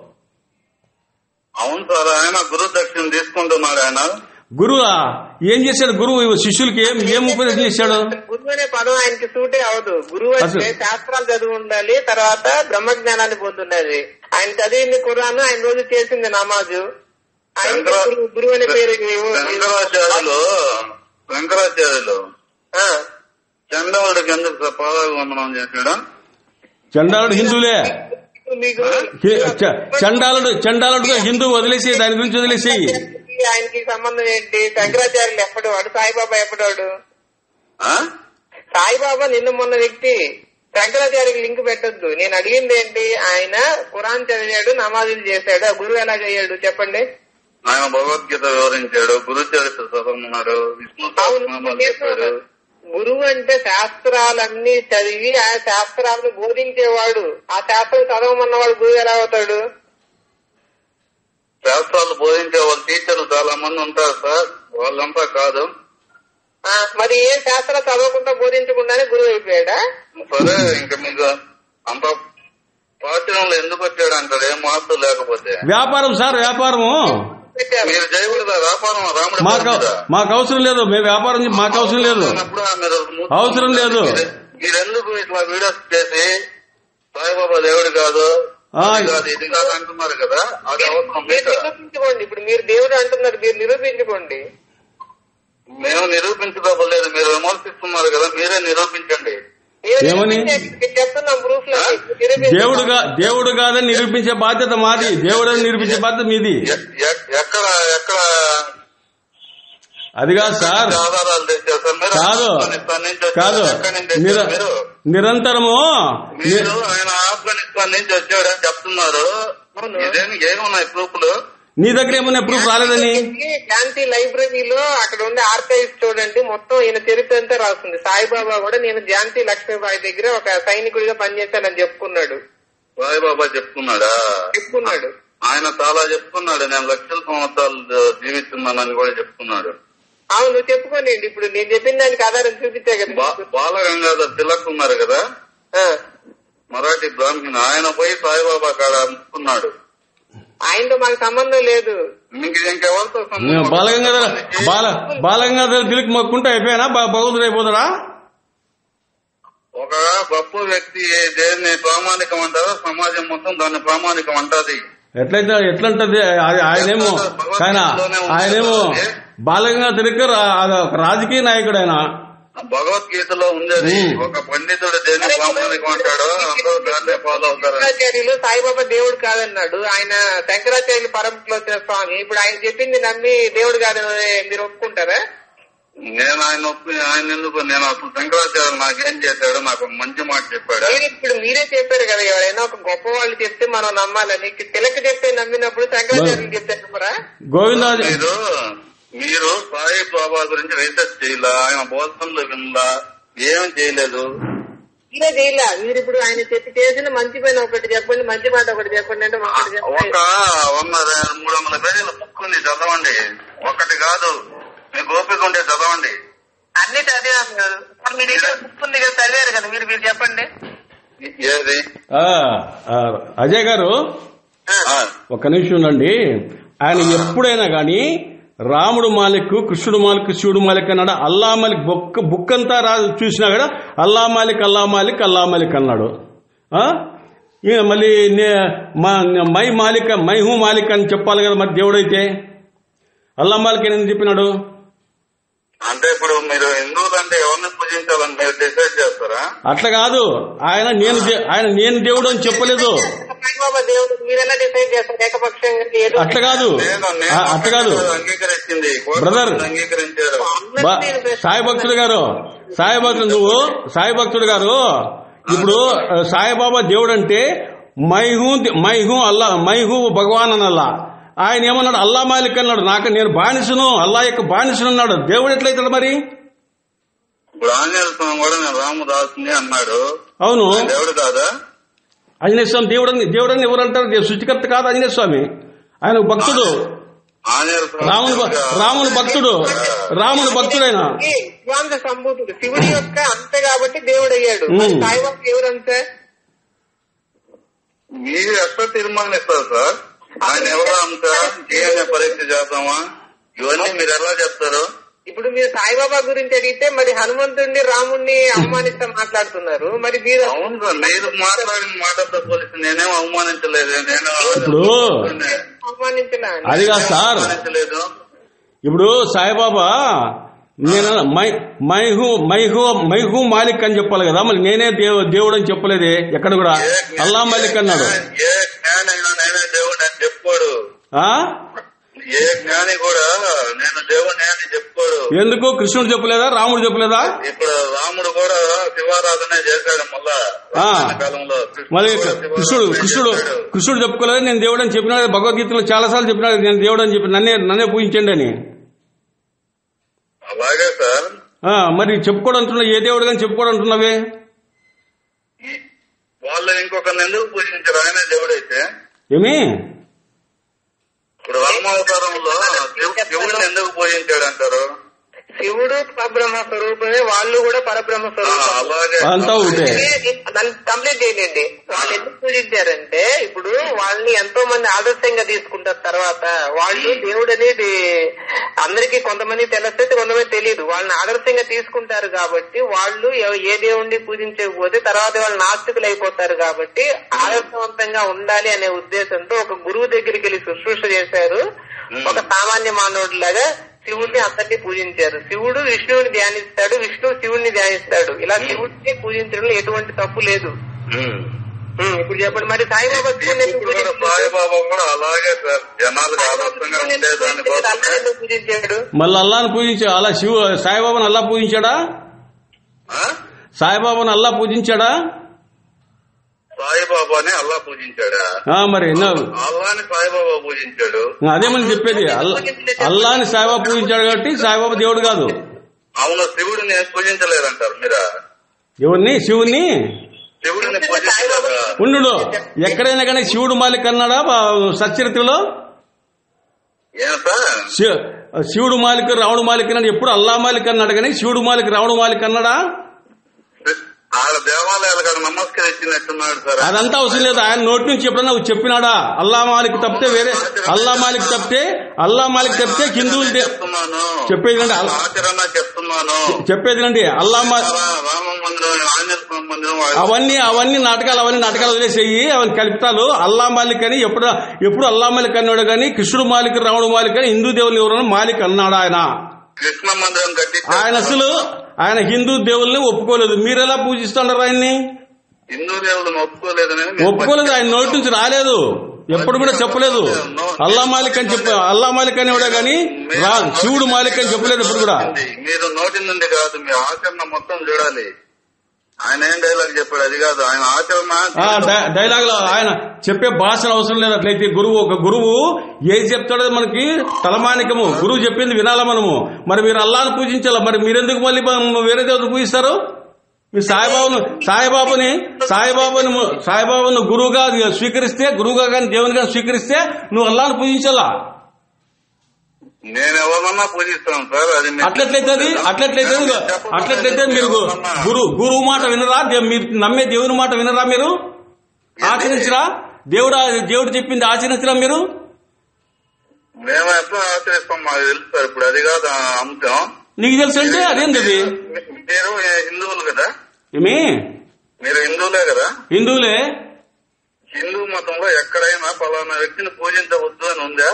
అవును సార్ ఆయన గురు దక్షిణ తీసుకుంటున్నాడు ఆయన గురువా ఏం చేశాడు గురువు శిష్యులకి ఏం ఏం ఉపదేశం చేశాడు గురువు అనే పదం ఆయనకి సూటే అవదు గురువు అంటే అసలు- శాస్త్రాలు చదివి ఉండాలి తర్వాత బ్రహ్మజ్ఞానాన్ని పొందుండాలి ఆయన చదివింది కురాను ఆయన రోజు చేసింది నమాజు ఆయన శంకర- గురువు- గురువు అనే పేరు ఇవ్వ- శంకరాచార్యులు శంకరాచార్యులు ఆ. చండవుడికి ఎందుకు సార్ పాదాభివందనం చేశాడు చండాలుడు హిందువులే మీకు హి- చ- చండాలుడు చండాలుడు హిందూ వదిలేసి దాని గురించి వదిలేసి ఆయనకి సంబంధం ఏంటి శంకరాచార్యులు ఎప్పటివాడు సాయిబాబా ఎప్పటివాడు ఆ? సాయిబాబా నిన్న మొన్న వ్యక్తి శంకరాచార్యకి లింక్ పెట్టొద్దు నేను అడిగింది ఏంటి ఆయన ఖురాన్ చదివాడు నమాజులు చేశాడు ఆ గురువు ఎలా చేయాడు చెప్పండి ఆయన భగవద్గీత వివరించాడు గురు చరిత్ర చదవమన్నాడు విష్ణు అవును సహస్రనామాలు చెప్పాడు గురువు అంటే శాస్త్రాలన్నీ చదివి ఆ శాస్త్రాలను బోధించేవాడు ఆ శాస్త్రం చదవమన్నవాడు గురువు ఎలా అవుతాడు శాస్త్రాలు బోధించే వాళ్ళ టీచర్లు చాలా మంది ఉంటారు సార్ వాళ్ళంతా కాదు ఆ, మరి ఏ శాస్త్రం చదవకుండా బోధించకుండానే గురువు అయిపోయాడా సరే ఇంకా మీకు అంత ప్రాచుర్యంలో ఎందుకు వచ్చాడు అంటాడు ఏం మార్పు లేకపోతే వ్యాపారం సార్ వ్యాపారము పెట్టారు మీరు చేయకూడదా వ్యాపారం రాముడి మాకు పేరు మీద? మాకు అవసరం లేదు మేము వ్యాపారం చే- మాకు అవసరం లేదు అన్నప్పుడు మీరు మూసుకొని అవసరం లేదు. మీరు- మీరెందుకు ఇట్లా వీడియోస్ చేసి సాయిబాబా దేవుడు కాదు ఆ, అది కాదు ఇది కాదు అంటున్నారు కదా అది అవసరం మీరు మీకు నిరూపించుకోండి ఇప్పుడు మీరు దేవుడు అంటున్నారు మీరు నిరూపించుకోండి మేము నిరూపించుకోలేదు మీరు విమర్శిస్తున్నారు కదా మీరే నిరూపించండి మీరు ఏమని? నిరూపించండి. మీకు చెప్తున్నాం ప్రూఫ్ ఆ? దేవుడుగా దేవుడు కాదని నిరూపించే బాధ్యత మాది దేవుడు అని నిరూపించే బాధ్యత మీది ఎ- ఎ- ఎక్కడ ఎక్కడ అది కాదు సార్ ఆధారాలు తెచ్చారు సార్ మీరు కాదు ఆఫ్ఘనిస్తాన్ నుంచి వచ్చారు. కాదు ఎక్కడి నుంచి నిర వచ్చారు మీరు నిరంతరము ని- మీరు ఆయన ఆఫ్ఘనిస్తాన్ నుంచి వచ్చాడని చెప్తున్నారు అవును. ఇదేమి ఏమున్నాయి ప్రూఫ్లు నీ దగ్గర ఏమన్నా ప్రూఫ్ రాలేదని శాంతి లైబ్రరీలో అక్కడ ఉండే ఆర్కైవ్స్ చూడండి మొత్తం ఈయన చరిత్ర అంతా రాస్తుంది సాయిబాబా కూడా నేను ఝాన్సీ లక్ష్మీబాయి దగ్గర ఒక సైనికుడిగా పనిచేశానని చెప్పుకున్నాడు సాయిబాబా చెప్తున్నాడా చెప్పుకున్నాడు ఆయన చాలా చెప్తున్నాడు నేను లక్షల సంవత్సరాలు జీవిస్తున్నానని కూడా చెప్తున్నాడు అవును చెప్పుకోనండి ఇప్పుడు నేను చెప్పిన దానికి ఆధారం చూపించే కదా బా- బాలగంగాధర్ తిలక్ ఉన్నారు కదా ఆ. మరాఠీ బ్రాహ్మణ ఆయన పోయి సాయిబాబా కాడ అనుకున్నాడు ఆయనతో మాకు సంబంధం లేదు ఇంక ఇంకెవరితో సంబంధం? బాలగంగాధర బాల బాలగంగాధర తిలక్ మొక్కుంటే అయిపోయానా బా- భగవంతుడు అయిపోతాడా ఒక గొప్ప వ్యక్తి దేన్ని ప్రామాణికం అంటారో సమాజం మొత్తం దాన్ని ప్రామాణికం అంటది ఎట్లయితే ఎట్లంటది ఆ- ఆయనేమో ఆయన ఆయనేమో బాలగంగా తిలక్ రా- ఒక రాజకీయ నాయకుడు ఆయన భగవద్గీతలో ఉంది అది ఉమ్. ఒక పండితుడు దేన్ని ప్రామాణికం అంటాడో అందరూ దాన్నే ఫాలో అవుతారు శంకరాచార్యులు సాయిబాబా దేవుడు కాదన్నాడు ఆయన శంకరాచార్యులు పరంపరలో వచ్చిన స్వామి ఇప్పుడు ఆయన చెప్పింది నమ్మి దేవుడు కాదని మీరు ఒప్పుకుంటారా నేను ఆయన ఒప్పి ఆయన ఎందుకు నేను అసలు శంకరాచార్యులు నాకేం చేశాడు నాకు ఒక మంచి మాట చెప్పాడు మీరు ఇప్పుడు మీరే చెప్పారు కదా ఎవరైనా ఒక గొప్ప వాళ్ళు చెప్తే మనం నమ్మాలని తిలక చెప్తే నమ్మినప్పుడు శంకరాచార్యులు చెప్తే నమ్మరా గోవిందా మీరు మీరు సాయి బాబా గురించి రీసెర్చ్ చేయాల ఆయన బోధనలు వినలా ఏం చేయలేదు మీరే చేయలే మీరు ఇప్పుడు ఆయన చెప్పి చేసిన మంచి పైన ఒకటి చెప్పండి మంచి మాట ఒకటి చెప్పండి అంటే ఒకటి ఒక చెప్పండి వంద మూడు వందల పేజీల బుక్ ఉంది చదవండి ఒకటి కాదు మీకు ఓపిక ఉంటే చదవండి అన్ని చదివాను కదా మరి మీ దగ్గర బుక్ ఉంది కదా చదివారు కదా మీరు మీరు చెప్పండి ఏది ఆ, ఆ, అజయ్ గారు ఆ, ఒక్క నిమిషం ఉండండి ఆయన ఎప్పుడైనా కానీ రాముడు మాలిక్ కృష్ణుడు మాలిక్ శివుడు మాలిక్ అన్నాడు అల్లా మాలిక్ బుక్ బుక్ అంతా రా చూసినా కూడా అల్లా మాలిక్ అల్లా మాలిక్ అల్లా మాలిక్ అన్నాడు ఆ? ఈయన మళ్ళీ నే- మా- మై మాలిక్ మై హూ మాలిక్ అని చెప్పాలి కదా మరి దేవుడైతే అల్లా మాలిక్ అని ఎందుకు చెప్పినాడు అంటే ఇప్పుడు మీరు హిందువులు అంటే ఎవరిని పూజించాలని మీరు డిసైడ్ చేస్తారా అట్లా కాదు ఆయన నేను దే- ఆయన నేను దేవుడు అని చెప్పలేదు సాయిబాబా దేవుడు మీరెలా డిసైడ్ చేస్తారు ఏకపక్షంగా ఏదో అట్లా కాదు నేను నేను ఆ, అట్లా కాదు అంగీకరించింది బ్రదర్. అంగీకరించారు బా- సాయి భక్తుడు గారు సాయి భక్తుడు నువ్వు సాయి భక్తుడు గారు ఇప్పుడు ఆ, సాయిబాబా దేవుడు అంటే మైహూ మైహూ అల్లా మైహూ భగవాన్ అనల్లా ఆయన ఏమన్నాడు అల్లా మాలిక్ అన్నాడు నాకు నేను బానిసను అల్లా యొక్క బానిసను అన్నాడు దేవుడు ఎట్లయితాడు మరి ఇప్పుడు ఆంజనేయ స్వామి కూడా నేను రామదాసుని అన్నాడు అవును ఆయన దేవుడు కాదా ఆంజనేయ స్వామి దేవుడు అని దేవుడు అని ఎవరు అంటారు దేవుడు సృష్టికర్త కాదు ఆంజనేయ స్వామి ఆయన భక్తుడు ఆంజనేయ స్వామి రాముని భ- దేవుడా? రాముని భక్తుడు రాముని భక్తుడైన శివాంత సంభూతుడు శివుడి యొక్క అంత కాబట్టి దేవుడు అయ్యాడు మరి ఉమ్. సాయిబాబా ఎవరు అంతే మీరు ఎట్లా తీర్మానిస్తారు సార్ ఆయన ఎవరో అంత DNA పరీక్ష చేద్దామా ఇవన్నీ మీరు ఎలా చెప్తారు ఇప్పుడు మీరు సాయిబాబా గురించి అడిగితే మరి హనుమంతుడిని రాముడిని అవమానిస్తా మాట్లాడుతున్నారు మరి మీరు అవును సార్ మీరు మాట్లాడిన మాటతో పోలిసి నేనేం అవమానించలేదు నేను ఇప్పుడు అవమానించినా అది కాదు సార్ అవమానించలేదు ఇప్పుడు సాయిబాబా నేను మై మైహు మైహు మైహు మాలిక్ అని చెప్పాలి కదా మరి నేనే దేవు దేవుడు అని చెప్పలేదే ఎక్కడ కూడా ఏ జ్ఞాని- అల్లా మాలిక్ అన్నాడు ఏ జ్ఞాని అయినా నేనే దేవుడు అని చెప్పుకోడు ఆ ఏ జ్ఞాని కూడా నేను దేవుని అని చెప్పుకోడు ఎందుకు కృష్ణుడు చెప్పలేదా రాముడు చెప్పలేదా ఇప్పుడు రాముడు కూడా శివారాధనే చేశాడు మళ్ళా ఆ. రామాయణ కాలంలో మరి కూడా కృష్ణుడు శివారాధనే కృష్ణుడు చేశాడు. కృష్ణుడు చెప్పుకోలేదు నేను దేవుడు అని చెప్పినాడు భగవద్గీతలో చాలా సార్లు చెప్పినాడు నేను దేవుడు అని చెప్పి నన్నే నన్నే పూజించండి అని అలాగే సార్ ఆ, మరి చెప్పుకోవడం అంటున్నావు ఏ దేవుడు కానీ చెప్పుకోవడం అంటున్నావే ఈ- వాళ్ళు ఇంకొకరిని ఎందుకు పూజించారు ఆయనే దేవుడైతే ఏమి ఇప్పుడు రామావతారంలో శివు- శివుడిని ఎందుకు పూజించాడు అంటారు శివుడు పరబ్రహ్మ స్వరూపమే వాళ్ళు కూడా పరబ్రహ్మ ఆ, స్వరూపం అలాగే అంతా ఒకటే దాన్ని కంప్లీట్ చేయండి వాళ్ళు ఎందుకు పూజించారంటే ఇప్పుడు వాళ్ళని ఎంతో మంది ఆదర్శంగా తీసుకుంటారు తర్వాత వాళ్ళు దేవుడు అనేది అందరికీ కొంతమంది తెలుస్తే కొంతమంది తెలియదు వాళ్ళని ఆదర్శంగా తీసుకుంటారు కాబట్టి వాళ్ళు ఎవ- ఏ దేవుణ్ణి పూజించకపోతే తర్వాత వాళ్ళు నాస్తికులు అయిపోతారు కాబట్టి ఆదర్శవంతంగా ఉండాలి అనే ఉద్దేశంతో ఒక గురువు దగ్గరికి వెళ్ళి శుశ్రూష చేశారు ఒక సామాన్య మానవుడిలాగా శివుడిని అందరినీ పూజించారు శివుడు విష్ణువుని ధ్యానిస్తాడు విష్ణువు శివుడిని ధ్యానిస్తాడు ఇలా శివుడిని పూజించడంలో ఎటువంటి తప్పు లేదు ఉమ్. ఉమ్, ఇప్పుడు చెప్పండి మరి సాయిబాబా శివుడిని ఎందుకు ఇప్పుడు కూడా పూజించాడు? సాయిబాబా కూడా అలాగే సార్ జనాలకు ఆదర్శంగా శివుడిని ఉండే ఎందుకు పూజించాడు? దానికోసమే అందరిని ఎందుకు పూజించాడు మళ్ళీ అల్లాని పూజించా అలా శివ సాయిబాబాను అల్లా పూజించాడా ఆ? సాయిబాబాను అల్లా పూజించాడా సాయిబాబాని అల్లా పూజించాడా ఆ, మరి నా- అల్లాని సాయిబాబా పూజించాడు అదే మనం చెప్పేది అల్లా అల్లాని సాయిబాబా పూజించాడు కాబట్టి సాయిబాబా దేవుడు కాదు అవును శివుడిని పూజించలేదంటారు మీరా ఎవరిని శివుణ్ణి శివుడిని పూజించలేదా ఉండు ఎక్కడైనా కానీ శివుడు మాలిక్ అన్నాడా బా- సచ్చరిత్రలో ఏం సార్ శి- శివుడు మాలిక్ రావణ మాలిక్ అన్నాడు ఎప్పుడు అల్లా మాలిక్ అన్నాడు కానీ శివుడు మాలిక్ రావణ మాలిక్ అన్నాడా ఆడ దేవాలయాలు కాడ గారు నమస్కరించినట్టున్నాడు సార్ అదంతా అవసరం లేదు ఆయన నోటి నుంచి ఎప్పుడన్నా చెప్పినాడా అల్లా మాలిక్ తప్పితే వేరే అల్లా మాలిక్ తప్పితే అల్లా మాలిక్ తప్పితే హిందువులు దే- చెప్తున్నాను చెప్పేది ఏంటి? అల్లా- ఆచరణ చెప్తున్నాను చెప్పేది అల్లా మా రామ మందిరం ఆంజనేయ స్వామి మందిరం అవన్నీ అవన్నీ నాటకాలు అవన్నీ నాటకాలు వదిలేసేయి అవన్నీ కల్పితాలు అల్లా మాలిక్ అని ఎప్పుడు ఎప్పుడు అల్లా మాలిక్ అన్నాడు కానీ కృష్ణుడు మాలిక్ రాముడు మాలిక్ అని హిందూ దేవుళ్ళు ఎవరైనా మాలిక్ అన్నాడు ఆయన కృష్ణ మందిరం కట్టి ఆయన అసలు ఆయన హిందూ దేవుల్ని ఒప్పుకోలేదు మీరు ఎలా పూజిస్తున్నారు ఆయన్ని హిందూ దేవుళ్ళని ఒప్పుకోలేదని మీరు ఒప్పుకోలేదు ఆయన నోటి నుంచి రాలేదు ఎప్పుడు కూడా చెప్పలేదు అల్లా మాలిక్ అని చెప్ప అల్లా మాలిక్ అనేవాడే కానీ రా శివుడు మాలిక్ అని చెప్పలేదు ఇప్పుడు కూడా మీరు నోటి నుండి కాదు మీ ఆచరణ మొత్తం చూడాలి ఆయన ఏం డైలాగ్ చెప్పాడు అది కాదు ఆయన ఆచరణ ఆ డై- డైలాగ్ లో ఆయన చెప్పే భాషను అవసరం లేదు అట్లయితే గురువు ఒక గురువు ఏది చెప్తాడో మనకి తలమానికము గురువు చెప్పింది వినాలా మనము మరి మీరు అల్లాను పూజించాలా మరి మీరెందుకు మళ్ళీ బ- వేరే దేవుడు పూజిస్తారు మీ సాయిబాబును సాయిబాబుని సాయిబాబుని ము- సాయిబాబును గురువుగా స్వీకరిస్తే గురువుగా కానీ దేవునిగా స్వీకరిస్తే నువ్వు అల్లాను పూజించాలా నేను ఎవరన్నా పూజిస్తాను సార్ అది మీ- అట్లట్లయితే అట్లట్లయితే చెప్పకుండా అట్లట్లయితే మీరు గు- ఎవరన్నా- గురు గురువు మాట వినరా దే- మీరు నమ్మే దేవుని మాట వినరా మీరు ఆచరించరా దేవుడు దేవుడు చెప్పింది ఆచరించరా మీరు మేము ఎట్లా ఆచరిస్తాం మాకు తెలుసు సార్ ఇప్పుడు అది కాదు ఆ అంశం నీకు తెలుసు అంటే అదేంది అది మీరు హిందువులు కదా ఏమి మీరు హిందువులే కదా హిందువులే హిందూ మతంలో ఎక్కడైనా పలానా వ్యక్తిని పూజించవద్దు అని ఉందా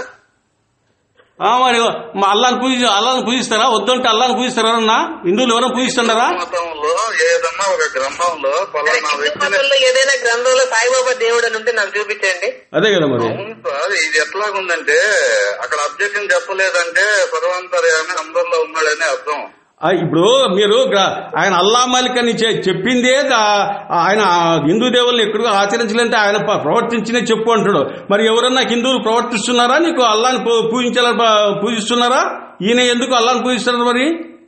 ఆ మరి మా అల్లాని పూజ అల్లాని పూజిస్తారా వద్దంటే అల్లాని పూజిస్తారా అన్న హిందువులు ఎవరైనా పూజిస్తున్నారా మతంలో ఏదన్నా ఒక గ్రంథంలో పలానా హిందూ వ్యక్తిని మతంలో ఏదైనా గ్రంథంలో సాయిబాబా దేవుడు అని ఉంటే నాకు చూపించండి అదే కదా మరి అవును సార్ ఇది ఎట్లాగుందంటే అక్కడ అబ్జెక్షన్ చెప్పలేదంటే సర్వాంతర్యాన్ని అందరిలో ఉన్నాడని అర్థం ఆ, ఇప్పుడు మీరు గ్ర- ఆయన అల్లా మాలిక్ అని చె- చెప్పిందే దా- ఆయన హిందూ దేవుల్ని ఎక్కడికో ఆచరించాలంటే ఆయన ప- ప్రవర్తించినే చెప్పు అంటాడు మరి ఎవరన్నా హిందువులు ప్రవర్తిస్తున్నారా నీకు అల్లాని పూ- పూజించాలని ప- పూజిస్తున్నారా ఈయన ఎందుకు అల్లాని పూజిస్తున్నారు మరి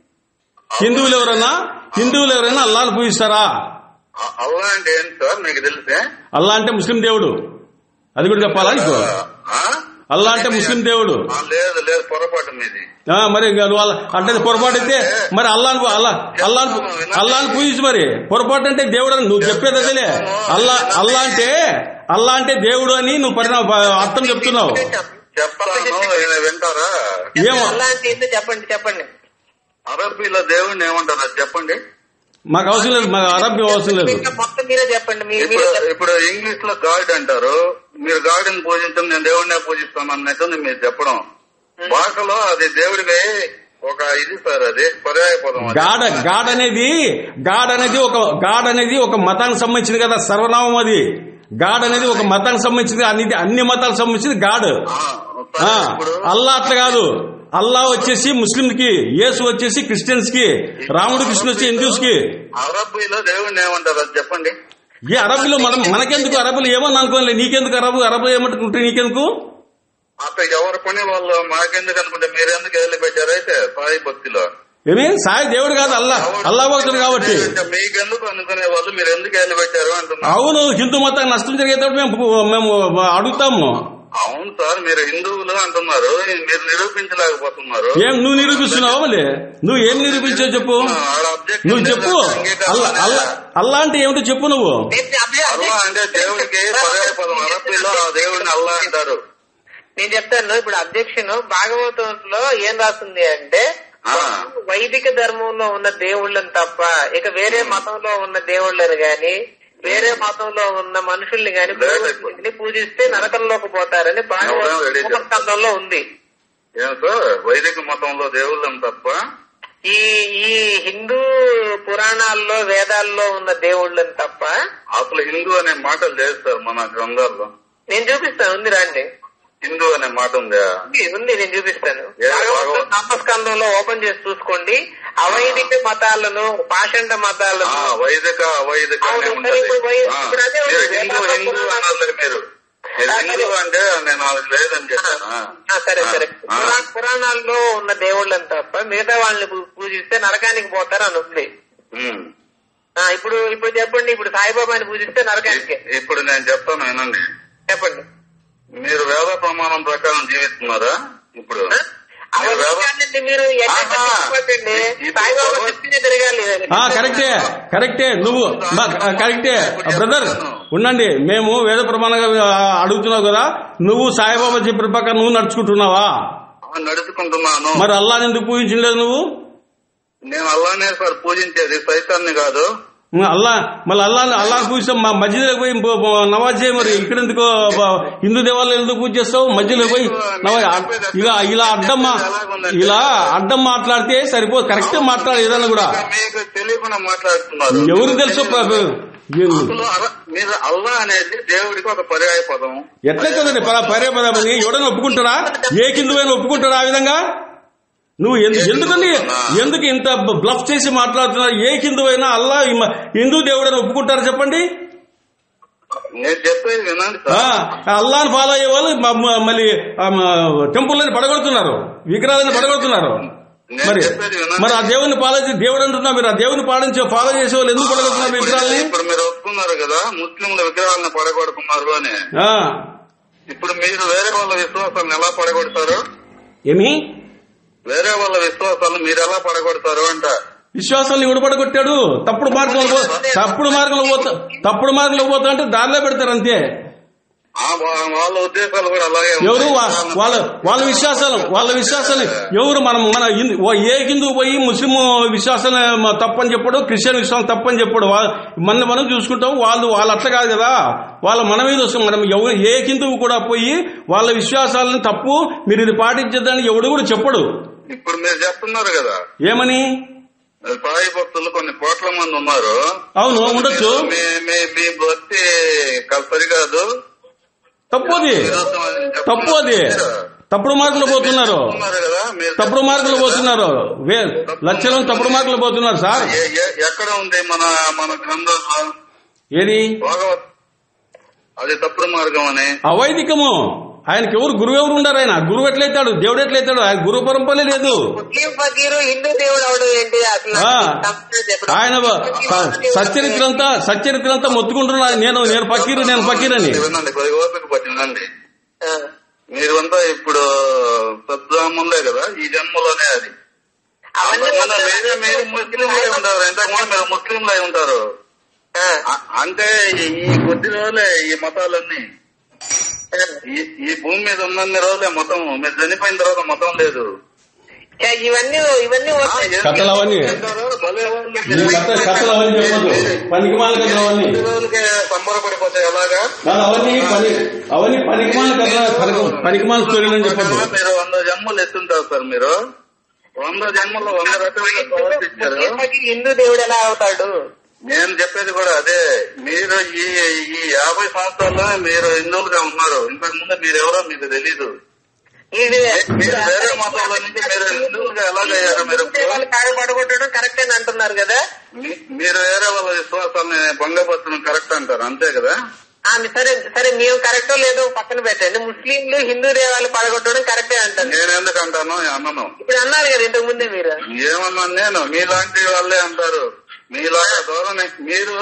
హిందువులు ఎవరన్నా హిందువులు ఎవరైనా అల్లాని పూజిస్తారా అ- అల్లా అంటే ఏంటి సార్ మీకు తెలిసే అల్లా అంటే ముస్లిం దేవుడు అది కూడా చెప్పాలా నీకు ఆ? అల్లా అంటే ముస్లిం దేవుడు ఆ, లేదు లేదు పొరపాటు మీది ఆ, మరి ఇంకా నువ్వు అల్లా అంటే పొరపాటు అయితే మరి అల్లాను అల్లా అల్లాను అల్లాను పూజించు మరి పొరపాటు అంటే దేవుడు అని నువ్వు చెప్పేది అదేలే అల్లా అల్లా అంటే అల్లా అంటే దేవుడు అని నువ్వు పరిణా అర్థం చెప్తున్నావు చెప్తాను ఈయన వింటారా ఏమో అల్లా అంటే ఏంటో చెప్పండి చెప్పండి అరబ్బీలో దేవుడిని ఏమంటారు అది చెప్పండి మాకు అవసరం లేదు మాకు అరబ్బీ అవసరం లేదు ఇంకా మొత్తం మీరే చెప్పండి మీ- ఇప్పుడు మీరే చెప్పండి. ఇప్పుడు ఇంగ్లీష్ లో గాడ్ అంటారు మీరు గాడిని పూజించడం నేను దేవుడినే పూజిస్తాను అన్నట్టు మీరు చెప్పడం భాషలో అది దేవుడికి ఒక ఇది సార్ అది పర్యాయ పదం అది. గాడ్ గాడ్ అనేది గాడ్ అనేది ఒక గాడ్ అనేది ఒక మతానికి సంబంధించింది కదా సర్వనామం అది గాడ్ అనేది ఒక మతానికి సంబంధించింది అన్ని అన్ని మతాలకు సంబంధించింది గాడ్ ఆ, ఆ, సరే, ఇప్పుడు అల్లా అట్లా కాదు అల్లా వచ్చేసి ముస్లిం కి యేసు వచ్చేసి క్రిస్టియన్స్ కి రాముడు కృష్ణ వచ్చి హిందూస్ కి అరబ్బీలో దేవుడిని ఏమంటారు అది చెప్పండి ఈ అరబులు మనం మనకెందుకు అరబులు ఏమని అనుకోలే నీకెందుకు అరబు అరబు ఏమంటుంటే నీకెందుకు అక్కడ ఎవరి పని వాళ్ళు మాకెందుకు అనుకుంటే మీరెందుకు వెళ్ళి పెట్టారు అయితే సాయి భక్తిలో ఏమి సాయి దేవుడు కాదు అల్లా అల్లా భక్తుడు కాబట్టి మీకెందుకు అనుకునే వాళ్ళు మీరు ఎందుకు వెళ్ళి పెట్టారు అంటున్నారు అవును హిందూ మతానికి నష్టం జరిగేటప్పుడు మేము మేము అడుగుతాము అవును సార్ మీరు హిందువులు అంటున్నారు మీరు నిరూపించలేకపోతున్నారు ఏం నువ్వు నిరూపిస్తున్నావు మళ్ళీ నువ్వు ఏం నిరూపించావు చెప్పు ఆడ objection నువ్వు చెప్పు లేదు, అంగీకారం అల్లా లేదు. అల్లా అల్లా అంటే ఏమిటో చెప్పు నువ్వు నేను అబ్జె- అల్లా అంటే దేవుడికి పర్యాయ పదం అరబ్బీలో ఆ దేవుడిని అల్లా అంటారు నేను చెప్తాను ఇప్పుడు అబ్జెక్షన్ భాగవతంలో ఏం రాస్తుంది అంటే ఆ. వైదిక ధర్మంలో ఉన్న దేవుళ్ళని తప్ప ఇక వేరే మతంలో ఉన్న దేవుళ్ళని గాని వేరే మతంలో ఉన్న మనుషుల్ని గాని లేదు. పూజిస్తే- పూజిస్తే నరకంలోకి పోతారని ఎవరో రెడీ భాగవతం స్కందంలో ఉంది ఏం సార్ వైదిక మతంలో దేవుళ్ళని తప్ప ఈ ఈ హిందూ పురాణాల్లో వేదాల్లో ఉన్న దేవుళ్ళని తప్ప అసలు హిందూ అనే మాటలు లేదు సార్ మన గ్రంథాల్లో నేను చూపిస్తాను ఉంది రాండి హిందూ అనే మాట ఉందా ఉంది, ఉంది నేను చూపిస్తాను ఏ, భాగవతం భాగవతం. నామస్కందంలో ఓపెన్ చేసి చూసుకోండి అవైదిక మతాలను పాషండ ఆ, మతాలను వైదిక అవైదిక అనే అవును, ఉంటది ఇప్పుడు వై- ఆ, ఇప్పుడు అదే మీరు ఉంది. హిందూ హిందూ అన్నారు మీరు మీరు హిందూ అంటే నేను అది లేదని చెప్పాను ఆ, సరే సరే ఆ, పురా- పురాణాల్లో ఉన్న దేవుళ్ళని తప్ప మిగతా వాళ్ళని పూ- పూజిస్తే నరకానికి పోతారు అని ఉంది ఉమ్. ఆ, ఇప్పుడు ఇప్పుడు చెప్పండి ఇప్పుడు సాయిబాబాని పూజిస్తే నరకానికి ఇ- ఇప్పుడు నేను చెప్తాను వినండి చెప్పండి మీరు వేద ప్రమాణం ప్రకారం జీవిస్తున్నారా ఇప్పుడు ఆ? అవన్నీ కాదండి మీరు ఎక్కడ ఆహా. తిరగకండి. ఇది సాయిబాబా భగవత్- చెప్పిందే తిరగాలి ఆ కరెక్టే కరెక్టే నువ్వు మా- ఆ, కరెక్టే బ్రదర్ ఉండండి మేము వేద ప్రమాణంగా ఆ, అడుగుతున్నావు కదా నువ్వు సాయిబాబా చెప్పిన పక్క నువ్వు నడుచుకుంటున్నావా ఆ, నడుచుకుంటున్నాను మరి అల్లాని ఎందుకు పూజించలేదు నువ్వు నేను అల్లానే సార్ పూజించేది సైతాన్ని కాదు ఉమ్, అల్లా మళ్ళీ అల్లా అల్లా పూజిస్తాం మా మధ్యలోకి పోయి బ- బ- నమాజ్ చేయి మరి ఇక్కడ ఎందుకు బ- హిందూ దేవాలయం ఎందుకు పూజ చేస్తావు మధ్యలో పోయి నమాజ్ ఇక ఇలా అడ్డం మా- ఇలా అడ్డం మాట్లాడితే సరిపోదు కరెక్ట్ మాట్లాడు ఏదన్నా కూడా మీకు తెలియకుండా మాట్లాడుతున్నారు ఎవరు తెలుసు ప్ర- ఏం- అసలు అల- మీరు అల్లా అనేది దేవుడికి ఒక పర్యాయ పదం ఎట్లా కదండి పర్య పదమని ఎవడైనా ఒప్పుకుంటారా ఏ కిందువైనా ఒప్పుకుంటారా ఆ విధంగా నువ్వు ఎందు- ఎందుకని ఎందుకు ఇంత బ్లఫ్ చేసి మాట్లాడుతున్నారు ఏ హిందువైనా అల్లా ఈ మ- హిందూ దేవుడని ఒప్పుకుంటారా చెప్పండి నేను చెప్పేది వినండి ఆ, సార్ అల్లాని ఫాలో అయ్యే వాళ్ళు మ- మ- మళ్ళీ టెంపుల్ని పడగొడుతున్నారు విగ్రహాలను పడగొడుతున్నారు నేను మరి చెప్పేది వినండి. మరి ఆ దేవుని ఫాలో చేసి దేవుడు అంటున్నా మీరు ఆ దేవుని పాటించే ఫాలో చేసే వాళ్ళు ఎందుకు పడగొడుతున్నారు విగ్రహాలని ఇప్పుడు మీరు ఒప్పుకున్నారు కదా ముస్లింల విగ్రహాలను పడగొడుతున్నారు అని ఆ, ఇప్పుడు మీరు వేరే వాళ్ళ విశ్వాసాలను ఎలా పడగొడతారు ఏమి వేరే వాళ్ళ విశ్వాసాలను మీరు ఎలా పడగొడతారు అంట విశ్వాసాన్ని ఎవడు పడగొట్టాడు తప్పుడు మార్గంలో పో- తప్పుడు మార్గంలో పోతా తప్పుడు మార్గంలో పోతా అంటే దారిలో పెడతారు అంతే ఆ వా- వాళ్ళ ఉద్దేశాలు కూడా అలాగే ఉంటాయి. ఎవరు వా- వాళ్ళ వాళ్ళ విశ్వాసాలు వాళ్ళ విశ్వాసాలు ఎవరు మనం మన హిందూ- ఓ ఏ హిందూ పోయి ముస్లిం విశ్వాసాలు మ- తప్పని చెప్పడు క్రిస్టియన్ విశ్వాసం తప్పని చెప్పడు వా- మన మనం చూసుకుంటాం వాళ్ళు వాళ్ళు అట్లా కాదు కదా వాళ్ళ మన మీద వస్తాం మనం ఎవరు ఏ హిందువు కూడా పోయి వాళ్ళ విశ్వాసాలను తప్పు మీరు ఇది పాటించదని ఎవడు కూడా చెప్పడు ఇప్పుడు మీరు చెప్తున్నారు కదా ఏమని సాయి భక్తులు కొన్ని కోట్ల మంది ఉన్నారు అవును ఉండొచ్చు మీ మీ మీ భక్తి క- సరికాదు తప్పు అది విరోధం అని చెప్తున్నారు. తప్పు అది తప్పుడు మార్కులు పోతున్నారు చెప్తున్నారు కదా మీరు తప్పుడు మార్కులు పోతున్నారు వే లక్షలు తప్పుడు మార్కులు పోతున్నారు సార్ ఎ- ఎ- ఎక్కడ ఉంది మన మన గ్రంథంలో ఏది భాగవత్ అది తప్పుడు మార్గం అని అవైదికము ఆయనకి ఎవరు గురువు ఎవరు ఉండరు ఆయన గురువు ఎట్లయితాడు దేవుడు ఎట్లయితాడు ఆయన గురు పరంపరే లేదు ముస్లిం ఫకీరు హిందూ దేవుడు అవడం ఏంటి అసలు ఆ. తప్పే చెప్పడం. ఆయన సచ్చరిత్ర అంతా సచ్చరిత్ర అంతా మొత్తుకుంటున్నారు నేను నేను ఫకీరు నేను ఫకీర్ అని వినండి కొద్దిగా ఓపిక పట్టి వినండి ఆ. మీరంతా ఇప్పుడు సద్బ్రాహ్మణులే కదా ఈ జన్మలోనే అది అవన్నీ అంతకుముందు మీరే మీరు ముస్లింలై ఉంటారు ఇంతకుముందు మీరు ముస్లింలై ఉంటారు ఆ. అ- అంటే ఈ ఈ కొద్ది రోజులే ఈ మతాలన్నీ ఆ. ఈ ఈ భూమి మీద ఉన్నన్ని రోజులే మతం మీరు చనిపోయిన తర్వాత మతం లేదు ఏ, ఇవన్నీ ఇవన్నీ ఆ, వస్తాయి. ఏం కథలు అవన్నీ. చేస్తారు? భలే వాళ్ళు. ఈ కథ- కథలు అవన్నీ చెప్పొద్దు. పనికిమాల కథలు అవన్నీ. కొద్ది రోజులకే సంబరపడిపోతాయి ఎలాగా కాదు, అవన్నీ పని అవన్నీ పనికిమాల కథలు పనికి- పనికిమాల స్టోరీలు అని చెప్పొద్దు మీరు వంద జన్మలు ఎత్తుంటారు సార్ మీరు వంద జన్మల్లో వంద రకాలుగా ప్రవర్తించారు ముస్లిం ఫకీర్ హిందూ దేవుడు ఎలా అవుతాడు నేను చెప్పేది కూడా అదే మీరు ఈ ఈ యాభై సంవత్సరాల్లో మీరు హిందువులుగా ఉన్నారు ఇంతకు ముందు మీరెవరో మీకు తెలీదు ఇది మీరు వేరే మతంలో నుంచి మీరు హిందువులుగా ఎలాగయ్యారు మీరు వాళ్ళు కాయ పడగొట్టడం కరెక్ట్ అని అంటున్నారు కదా మీ- మీరు వేరే వాళ్ళ విశ్వాసాలని భంగపరచడం కరెక్ట్ అంటారు అంతే కదా ఆ, సరే సరే మేము కరెక్టో లేదో పక్కన పెట్టండి ముస్లింలు హిందూ దేవాలు పడగొట్టడం కరెక్టే అంటారు నేను ఎందుకు అంటాను అన్నను ఇప్పుడు అన్నారు కదా ఇంతకు ముందే మీరు ఏమన్నాను నేను మీలాంటి వాళ్ళే అంటారు మీలాగా ధోరణి మీరు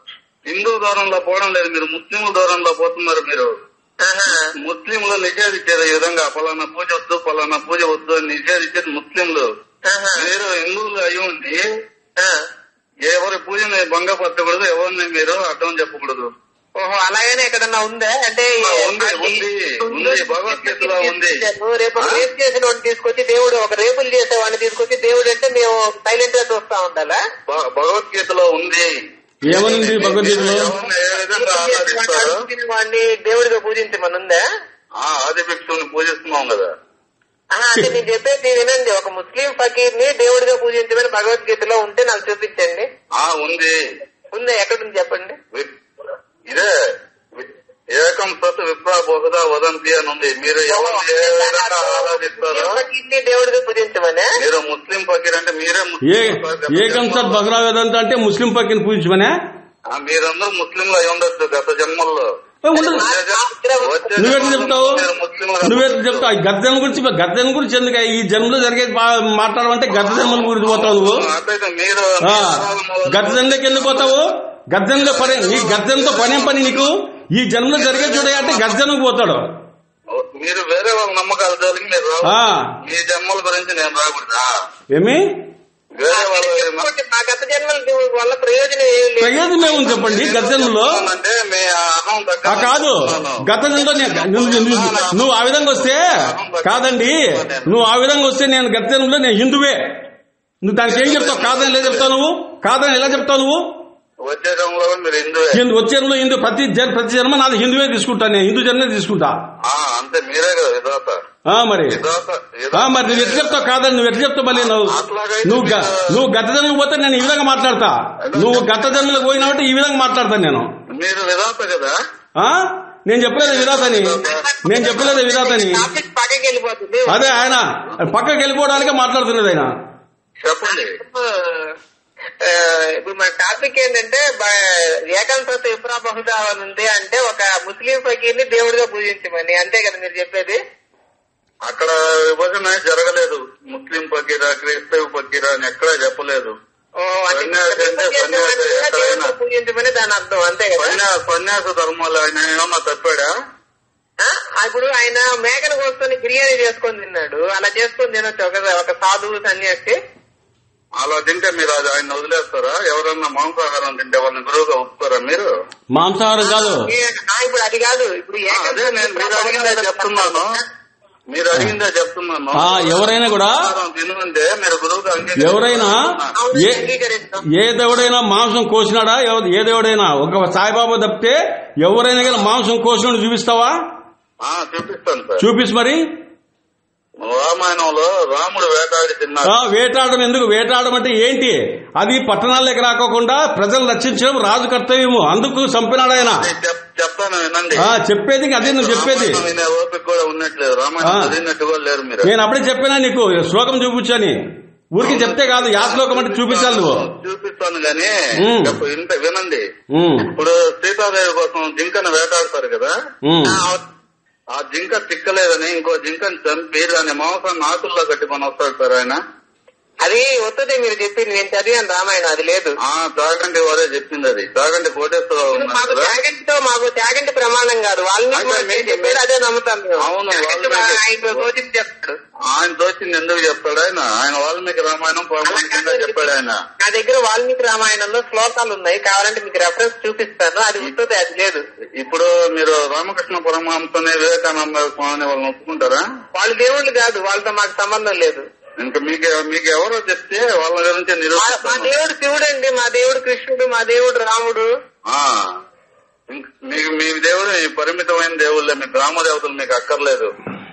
హిందూ దూరంలో పోవడం లేదు మీరు ముస్లింల దూరంలో పోతున్నారు మీరు ఆహా. ముస్లింలు నిషేధించారు ఈ విధంగా పలానా పూజ వద్దు పలానా పూజ వద్దు అని నిషేధించేది ముస్లింలు ఆహా. మీరు హిందువులు అయి ఉండి ఆ. ఎవరి పూజని భంగపరచకూడదు ఎవరిని మీరు అర్థం చెప్పకూడదు ఓహో అలాగనే ఎక్కడన్నా ఉందా అంటే ఆ, ఉంది, ఉంది, ఉంది. భగవద్గీతలో ఉంది. రేపు ఒక రేపు చేసిన వాడిని తీసుకొచ్చి దేవుడు ఒక రేపులు చేసే వాడిని తీసుకొచ్చి దేవుడు అంటే మేము సైలెంట్ గా చూస్తా ఉండాలా భ- భగవద్గీతలో ఉంది ఏమనుంది భగవద్గీతలో ఎవరిని ఏ విధంగా ఆరాధిస్తారో అడుగుతున్న వాడిని దేవుడిగా పూజించమని ఉందా ఆ ఆది భిక్షుని పూజిస్తున్నాం కదా ఆహా, అంటే నేను చెప్పేది వినండి ఒక ముస్లిం ఫకీర్ ని దేవుడిగా పూజించమని భగవద్గీతలో ఉంటే నాకు చూపించండి ఆ ఉంది ఉందా ఎక్కడుంది చెప్పండి వి- ఇదే వి- ఏకం సత్ విప్రా బహుదా వదంతి అని ఉంది మీరు ఎవరిని ఏ విధంగా ఆరాధిస్తారో ఫకీర్ ని దేవుడిగా పూజించమనే మీరు ముస్లిం ఫకీర్ అంటే మీరే ఏ ముస్లిం ఏకం సత్ భగరా వేదాంత అంటే ముస్లిం పక్కన పూజించమనే ఆ, మీరందరూ ముస్లింలు అయి ఉండొచ్చు గత జన్మల్లో ఏ, ఉండదు వచ్చే నువ్వెట్లా జన్మల్లో చెప్తావు మీరు ముస్లింలుగా నువ్వెట్లా చెప్తావు గత జన్మ గురించి గత జన్మ గురించి ఎందుకు ఈ జన్మలో జరిగేది బాగా మాట్లాడమంటే గత జన్మల గురించి పోతావు నువ్వు అట్లయితే మీరు ఆ, గత జన్మలోకి ఎందుకు పోతావు గత జన్మలో పని నీ గత జన్మతో పనేం పని నీకు ఈ జన్మలో జరిగే చూడే అంటే గత జన్మకు పోతాడు మీరు వేరే వాళ్ళ నమ్మకాల జోలికి మీరు రావద్దు. ఆ, మీ జన్మల గురించి నేను రాకూడదా ఏమి వేరే వాళ్ళ చెప్పుకోండి, మా గత జన్మల దేవుడి వల్ల ప్రయోజనం ఏం లేదు ప్రయోజనం ఏముంది చెప్పండి గత జన్మలో అంటే మీ అహం ఆ దగ్గర కాదు గత జన్మలో నేను నువ్వు- నువ్వు- నువ్వు ఆ విధంగా వస్తే కాదండి నువ్వు ఆ విధంగా వస్తే నేను గత జన్మలో నేను హిందువే నువ్వు దానికి ఏం చెప్తావు కాదని ఎలా చెప్తావు నువ్వు కాదని ఎలా చెప్తావు నువ్వు వచ్చే జన్మలో కూడా మీరు హిందువే హిందూ వచ్చే జన్మలో హిందూ ప్రతి జన్ ప్రతి జన్మ నాది హిందువే తీసుకుంటా నేను హిందూ జన్మే తీసుకుంటా ఆ, అంతే మీరే కదా విధాత ఆ మరి విధాత ఆ మరి నువ్వు ఎట్లా చెప్తావు కాదని నువ్వు ఎట్లా చెప్తావు మళ్ళీ నువ్వు అట్లాగైతే నువ్వు గ- మీరు- నువ్వు గత జన్మకు పోతే నేను ఈ విధంగా మాట్లాడతా నువ్వు గత జన్మలకు పోయినావంటే ఈ విధంగా మాట్లాడతాను నేను మీరు విధాత కదా ఆ నేను చెప్పలేదు విధాతని నేను చెప్పలేదు విధాతని టాపిక్ పక్కకి వెళ్ళిపోతుంది అదే ఆయన పక్కకి వెళ్ళిపోవడానికే మాట్లాడుతున్నది ఆయన చెప్పండి ఆ, ఇప్పుడు మన టాపిక్ ఏంటంటే బ- ఏకాంతత ఇబ్రా బహుదా అని ఉంది అంటే ఒక ముస్లిం ఫకీర్ని దేవుడిగా పూజించమని అంతే కదా మీరు చెప్పేది అక్కడ విభజన జరగలేదు ముస్లిం పకీరా క్రైస్తవ పకీరా అని ఎక్కడా చెప్పలేదు ఓ, అంటే సన్యాసి అంటే ముస్లిం సన్యాసి దేవుడిగా ఎక్కడైనా. పూజించమని దాని అర్థం అంతే కదా సన్యా సన్యాస ధర్మాలు ఆయన ఏమన్నా తప్పాడా ఆ, ఇప్పుడు ఆయన మేకను కోసుకొని బిర్యానీ చేసుకొని తిన్నాడు అలా చేసుకొని తినొచ్చు ఒక ఒక సాధువు సన్యాసి అలా తింటే మీరు అది ఆయన వదిలేస్తారా ఎవరన్నా మాంసాహారం తింటే వాళ్ళని గురువుగా ఒప్పుకోరా మీరు మాంసాహారం కాదు ఏ- ఆ, ఇప్పుడు అది కాదు ఇప్పుడు ఆ, అదే నేను మీరు అడిగిందే చెప్తున్నాను మీరు అడిగిందే చెప్తున్నాను ఆ, ఎవరైనా కూడా ఆహారం తినుంటే మీరు గురువుగా అంగీకరించారా? ఎవరైనా అవును, ఏ అంగీకరిస్తాం. ఏ దేవుడైనా మాంసం కోసినాడా ఎవ- ఏ దేవుడైనా ఒక సాయిబాబా తప్పితే ఎవరైనా కానీ మాంసం కోసినాడు చూపిస్తావా ఆ, చూపిస్తాను సార్ చూపిస్ మరి రామాయణంలో రాముడు వేటాడి తిన్నాడు ఆ, వేటాడడం ఎందుకు వేటాడడం అంటే ఏంటి అది పట్టణాల్లోకి రాకోకుండా ప్రజలు రక్షించడం రాజు కర్తవ్యము అందుకు చంపినాడు ఆయన నేను చెప్- చెప్తాను వినండి ఆ, చెప్పేది అదే నువ్వు చెప్పేది రామాయణం వినే ఓపిక కూడా ఉన్నట్లేదు రామాయణం ఆ. చదివినట్టు కూడా లేరు మీరు నేను అప్పుడే చెప్పినా నీకు శ్లోకం చూపించని ఊరికి చెప్తే కాదు యా శ్లోకం అంటే చూపించాలి నువ్వు చూపిస్తాను గానీ ఉమ్. చెప్పు ఇంత వినండి ఉమ్, ఇప్పుడు సీతాదేవి కోసం జింకను వేటాడతారు కదా ఉమ్. ఆ, ఆ జింక చిక్కలేదని ఇంకో జింకను చంపి దాని మాంసాన్ని ఆకుల్లో కట్టుకొని వస్తాడు సార్ ఆయన అది వస్తుంది మీరు చెప్పింది నేను చదివాను రామాయణం అది లేదు ఆ తాగంటి వారే చెప్పింది అది తాగంటి కోటేశ్వరరావు ఇప్పుడు ఉన్నారు మాకు కదా త్యాగంటితో మాకు త్యాగంటి ప్రమాణం కాదు వాళ్ళని అంటే కూడా మీకు- చెప్పేది అదే నమ్ముతాం మేము అవును, త్యాగంటి వాళ్ళు- ఆయన కోచింగ్ చెప్తాడు ఆయన తోచింది ఎందుకు చెప్తాడు ఆయన ఆయన వాల్మీకి రామాయణం ప్రామాణికంగా చెప్పాడు ఆయన నా దగ్గర వాల్మీకి రామాయణంలో శ్లోకాలు ఉన్నాయి కావాలంటే మీకు రెఫరెన్స్ చూపిస్తాను అది ఉంటుంది అది లేదు ఇప్పుడు మీరు రామకృష్ణ పరమహంసనే వివేకానంద స్వామిని వాళ్ళని ఒప్పుకుంటారా వాళ్ళు దేవుళ్ళు కాదు వాళ్ళతో మాకు సంబంధం లేదు ఇంకా మీకు మీకు ఎవరో చెప్తే వాళ్ళ గురించి మా- మా నిరూపిస్తాను దేవుడు శివుడు అండి మా దేవుడు కృష్ణుడు మా దేవుడు రాముడు ఆ. ఇంక మీకు మీ దేవుడు ఈ పరిమితమైన దేవుళ్ళే మీకు రామదేవతలు మీకు అక్కర్లేదు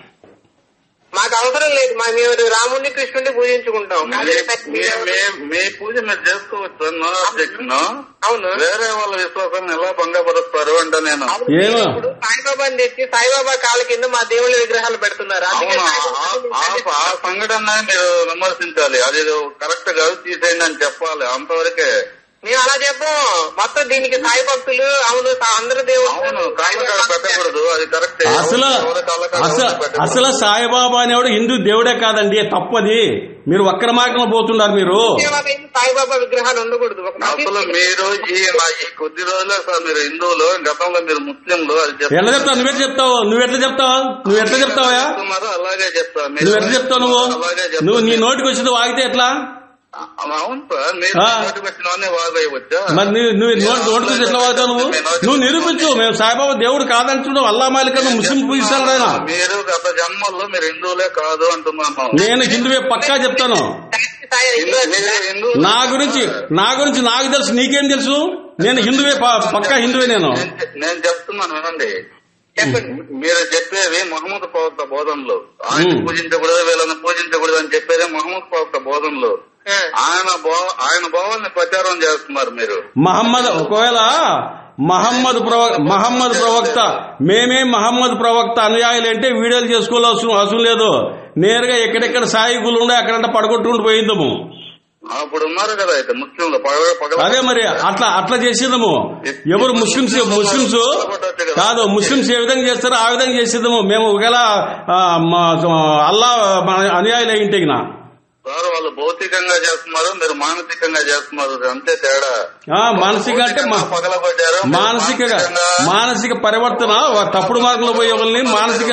మాకు అవసరం లేదు మా మేము రాముడిని కృష్ణుడిని పూజించుకుంటాం కానీ మీ- మీ- మీ- మీ పూజ మీరు చేసుకోవచ్చు నో అబ్జెక్షన్ అవును వేరే వాళ్ళ విశ్వాసాన్ని ఎలా భంగపరుస్తారు అంటే నేను అవును, ఏమో? ఇప్పుడు సాయిబాబాని తెచ్చి సాయిబాబా కాళ్ళ కింద మా దేవుళ్ళ విగ్రహాలు పెడుతున్నారు అందుకే అవును సాయిబాబాని ఆ- ఆ- ఆ సంఘటన మీరు విమర్శించాలి అది కరెక్ట్ కాదు తీసేయండి అని చెప్పాలి అంతవరకే మేము అలా చెప్పం మొత్తం దీనికి సాయి భక్తులు అవును సా- అందరు అవును దేవుడు కాళ్ళ కాడ పెట్టకూడదు అది కరెక్ట్ అసలు అసలు అసలు సాయిబాబా అనేవాడు హిందూ దేవుడే కాదండి తప్పది మీరు వక్ర మార్గంలో పోతున్నారు మీరు సాయిబాబా విగ్రహాలు ఉండకూడదు ఒక అసలు మీరు ఈ నా- ఈ కొద్ది రోజులే సార్ మీరు హిందువులు గతంలో మీరు ముస్లింలు అది ఎట్లా చెప్తావు నువ్వెట్లా చెప్తావు నువ్వు ఎట్లా చెప్తావు నువ్వు ఎట్లా చెప్తావా చెప్తున్నారు అలాగే చెప్తా మీరు నువ్వు ఎట్లా చెప్తావు నువ్వు అలాగే చెప్తా. నువ్వు నీ నోటికి వచ్చింది వాగితే ఎట్లా అవును సార్ మీరు ఆ. నోటికి వచ్చిన వాగేయవచ్చా మరి నువ్వు నువ్వు నోటి నోటికి వచ్చి ఎట్లా వాగుతావు నువ్వు నువ్వు నిరూపించు మేము సాయిబాబా దేవుడు కాదంటున్నావు అల్లా మాలికను ముస్లిం పూజిస్తాడు ఆయన మీరు గత జన్మల్లో మీరు హిందువులే కాదు అంటున్నాను నేను హిందువే పక్కా చెప్తాను సాయి హిందూ- మీరు హిందువులు నా గురించి నా గురించి నాకు తెలుసు నీకేం తెలుసు నేను హిందువే ప- పక్కా హిందువే నేను నేను చె- నేను చెప్తున్నాను వినండి చెప్పండి మీరు చెప్పేవి మహమ్మద్ ప్రవక్త బోధనలు ఆయన ఉమ్. పూజించకూడదు వీళ్ళని పూజించకూడదు అని చెప్పేది మహమ్మద్ ప్రవక్త బోధనలు ఆ. ఆయన బో ఆయన భావాల్ని ప్రచారం చేస్తున్నారు మీరు మహమ్మద్ ఒకవేళ మహమ్మద్ ప్రవక్త మహమ్మద్ ప్రవక్త మేమే మహమ్మద్ ప్రవక్త అనుయాయులు అంటే వీడియోలు చేసుకోవాల్సిన అవసరం లేదు నేరుగా ఎక్కడెక్కడ సాయి గుళ్ళు ఉండే అక్కడంతా పడగొట్టుకుంటూ పోయిందము అప్పుడు ఉన్నారు కదా అయితే ముస్లింలు పగల పగల అదే మరి అట్లా అట్లా చేసేదము ఎవరు ముస్లింస్ ముస్లింస్ కాదు ముస్లింస్ ఏ విధంగా చేస్తారో ఆ విధంగా చేసేదము మేము ఒకవేళ ఆ, మా- అల్లా మన అనుయాయులు అయి ఉంటే గిన. సార్ వాళ్ళు భౌతికంగా చేస్తున్నారు మీరు మానసికంగా చేస్తున్నారు అంతే తేడా ఆ, మానసిక అంటే మా- పగలబడ్డారు మానసిక మానసిక పరివర్తన వా- తప్పుడు మార్గంలో పోయే వాళ్ళని మానసిక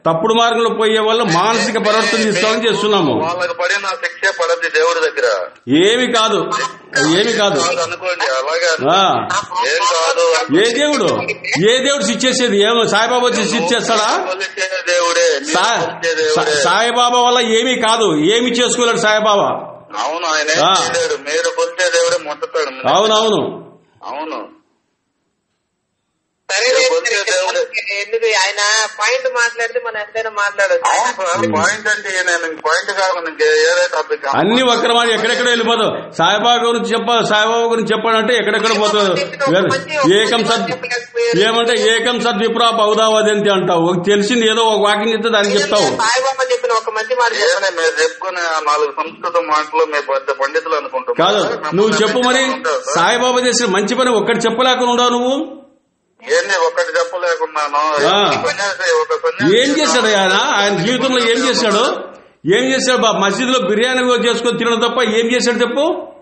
తప్పుడు మార్గంలో పోయే వల్ల మానసిక పరివర్తన తీసుకోవాలని చేస్తున్నాము వాళ్ళకి పడిన శిక్షే పడద్ది దేవుడి దగ్గర ఏమి కాదు ఏమి కాదు కాదు అనుకోండి అలాగే ఆ, ఏం కాదు ఏ దేవుడు ఏ దేవుడు శిక్షేసేది ఏమో సాయిబాబా వచ్చి శిక్షేస్తాడా కొలిచే దేవుడే మీరు సా- కొలిచే సా- దేవుడే సాయిబాబా వల్ల ఏమీ కాదు ఏమి చేసుకోలేడు సాయిబాబా అవును ఆయన ఏం ఆ. చేయలేడు మీరు కొలిచే దేవుడే మొత్తాడు అవునవును అవును సరే మీరు కొలిచే దేవుడే ఎందుకు ఆయన పాయింట్ మాట్లాడితే మనం ఎంతైనా మాట్లాడచ్చు అవును పాయింట్ అంటే నేను పాయింట్ కాకుండా ఇంకే ఏదే టాపిక్ అన్ని వక్రమాడి ఎక్కడెక్కడ వెళ్ళిపోతావు సాయిబాబా గురించి చెప్ప సాయిబాబా గురించి చెప్పాలంటే ఎక్కడెక్కడ పోతావు ఏకం సద్ ఏమంటే ఏకం సద్ విప్రా బౌదావదంతి అంటావు ఒక తెలిసింది ఏదో ఒక వాకింగ్ చెప్తే దానికి చెప్తావు సాయిబాబా చెప్పిన ఒక మంచి మాట ఏమే చెప్పండి మీరు చెప్పుకునే ఆ నాలుగు సంస్కృత మాటలు మీ పెద్ద పండితులు అనుకుంటున్నారు కాదు నువ్వు చెప్పు మరి సాయిబాబా చేసిన మంచి పని ఒక్కటి చెప్పలేకుండా ఉండవు నువ్వు ఏంది ఒక్కటి చెప్పలేకున్నాను ఆ. సన్యాసి ఒక సన్యాసి ఏం చేశాడు ఆయన ఆయన జీవితంలో ఏం చేశాడు ఏం చేశాడు బా మసీదులో బిర్యానీ చేసుకొని తినడం తప్ప ఏం చేశాడు చెప్పు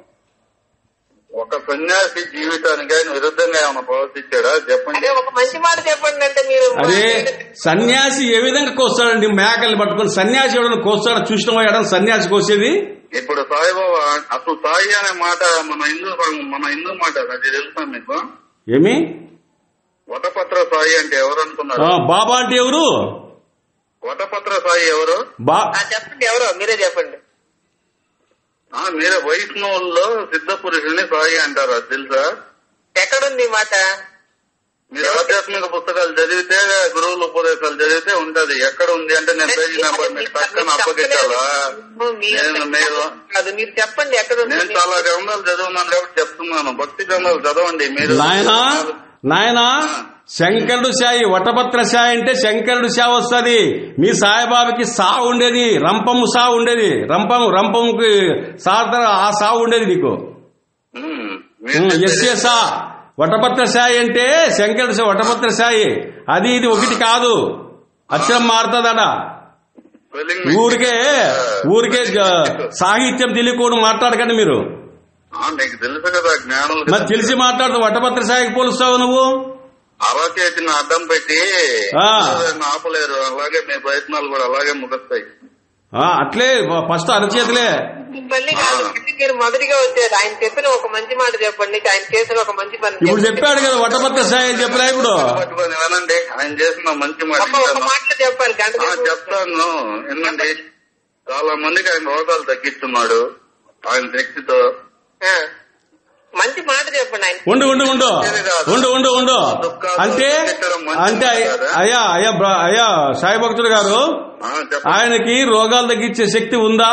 ఒక సన్యాసి జీవితానికి ఆయన విరుద్ధంగా ఏమైనా ప్రవర్తించాడా చెప్పండి అదే ఒక మంచి మాట చెప్పండి అంటే మీరు అరే సన్యాసి ఏ విధంగా కోస్తాడండి మేకల్ని పట్టుకొని సన్యాసి ఎవడన్నా కోస్తాడా చూసిన ఎడం సన్యాసి కోసేది ఇప్పుడు సాయిబాబా అసలు సాయి అనే మాట మన హిందూ మన హిందూ మాట అది తెలుసా మీకు ఏమి వటపత్ర సాయి అంటే ఎవరు ఆ, అనుకున్నారు బాబా అంటే ఎవరు వటపత్ర సాయి ఎవరు బా ఆ, చెప్పండి ఎవరో మీరే చెప్పండి ఆ మీరే వైష్ణవుల్లో సిద్ధ పురుషుని సాయి అంటారు అది తెలుసా ఎక్కడుంది ఈ మాట మీరు ఆధ్యాత్మిక పుస్తకాలు చదివితే గురువుల ఉపదేశాలు చదివితే ఉంటది ఎక్కడ ఉంది అంటే నేను పేజీ నెంబర్ మీకు పక్కన అప్పగించాలా నేను మీరు అది మీరు చెప్పండి ఎక్కడ ఉంది నేను చాలా గ్రంథాలు చదువున్నాను కాబట్టి చెప్తున్నాను భక్తి గ్రంథాలు చదవండి మీరు నాయనా నాయనా శంకరుడు సాయి వటపత్ర సాయి అంటే శంకరుడు సా వస్తుంది మీ సాయిబాబాకి సా ఉండేది రంపము సా ఉండేది రంపము రంపముకి సా ఆ సా ఉండేది నీకు ఉమ్, మీరు ఎస్ఏ సా వటపత్ర సాయి అంటే శంకరుడు సా- వటపత్ర సాయి అది ఇది ఒకటి కాదు అక్షరం మారుతుందట spelling mistake. ఊరికే ఊరికే జ- సాహిత్యం తెలియకూడదు మాట్లాడకండి మీరు ఆ, మీకు తెలుసు కదా జ్ఞానం మరి తెలిసి మాట్లాడుతూ వటపత్ర సాయికి పోలుస్తావు నువ్వు అరచేతిని అడ్డం పెట్టి ఆ. ఎవరైనా ఆపలేరు అలాగే మీ ప్రయత్నాలు కూడా అలాగే ముగుస్తాయి ఆ, అట్లే ఫస్ట్ అరచేతులే మళ్ళీ కాదు మళ్ళీ మీరు మొదటిగా వచ్చారు ఆయన చెప్పిన ఒక మంచి మాట చెప్పండి ఆయన చేసిన ఒక మంచి పని ఇప్పుడు చెప్పండి. చెప్పాడు కదా వటపత్ర సాయి అని చెప్పలే ఇప్పుడు పట్టుకొని వినండి ఆయన చేసిన మంచి మాట అబ్బా, ఒక వింటాను. మాటలో చెప్పాలి గంట ఆ, సేపు చెప్తాను వినండి చాలా మందికి ఆయన రోగాలు తగ్గిస్తున్నాడు ఆయన శక్తితో ఆ. మంచి మాట చెప్పండి ఆయన ఉండు ఉండు ఉండు ఉండు ఉండు ఉండు అంటే అంటే అయ్యా అయ్యా బ్ర- అయ్యా సాయి భక్తుడు గారు ఆ, చెప్పండి ఆయనకి రోగాలు తగ్గించే శక్తి ఉందా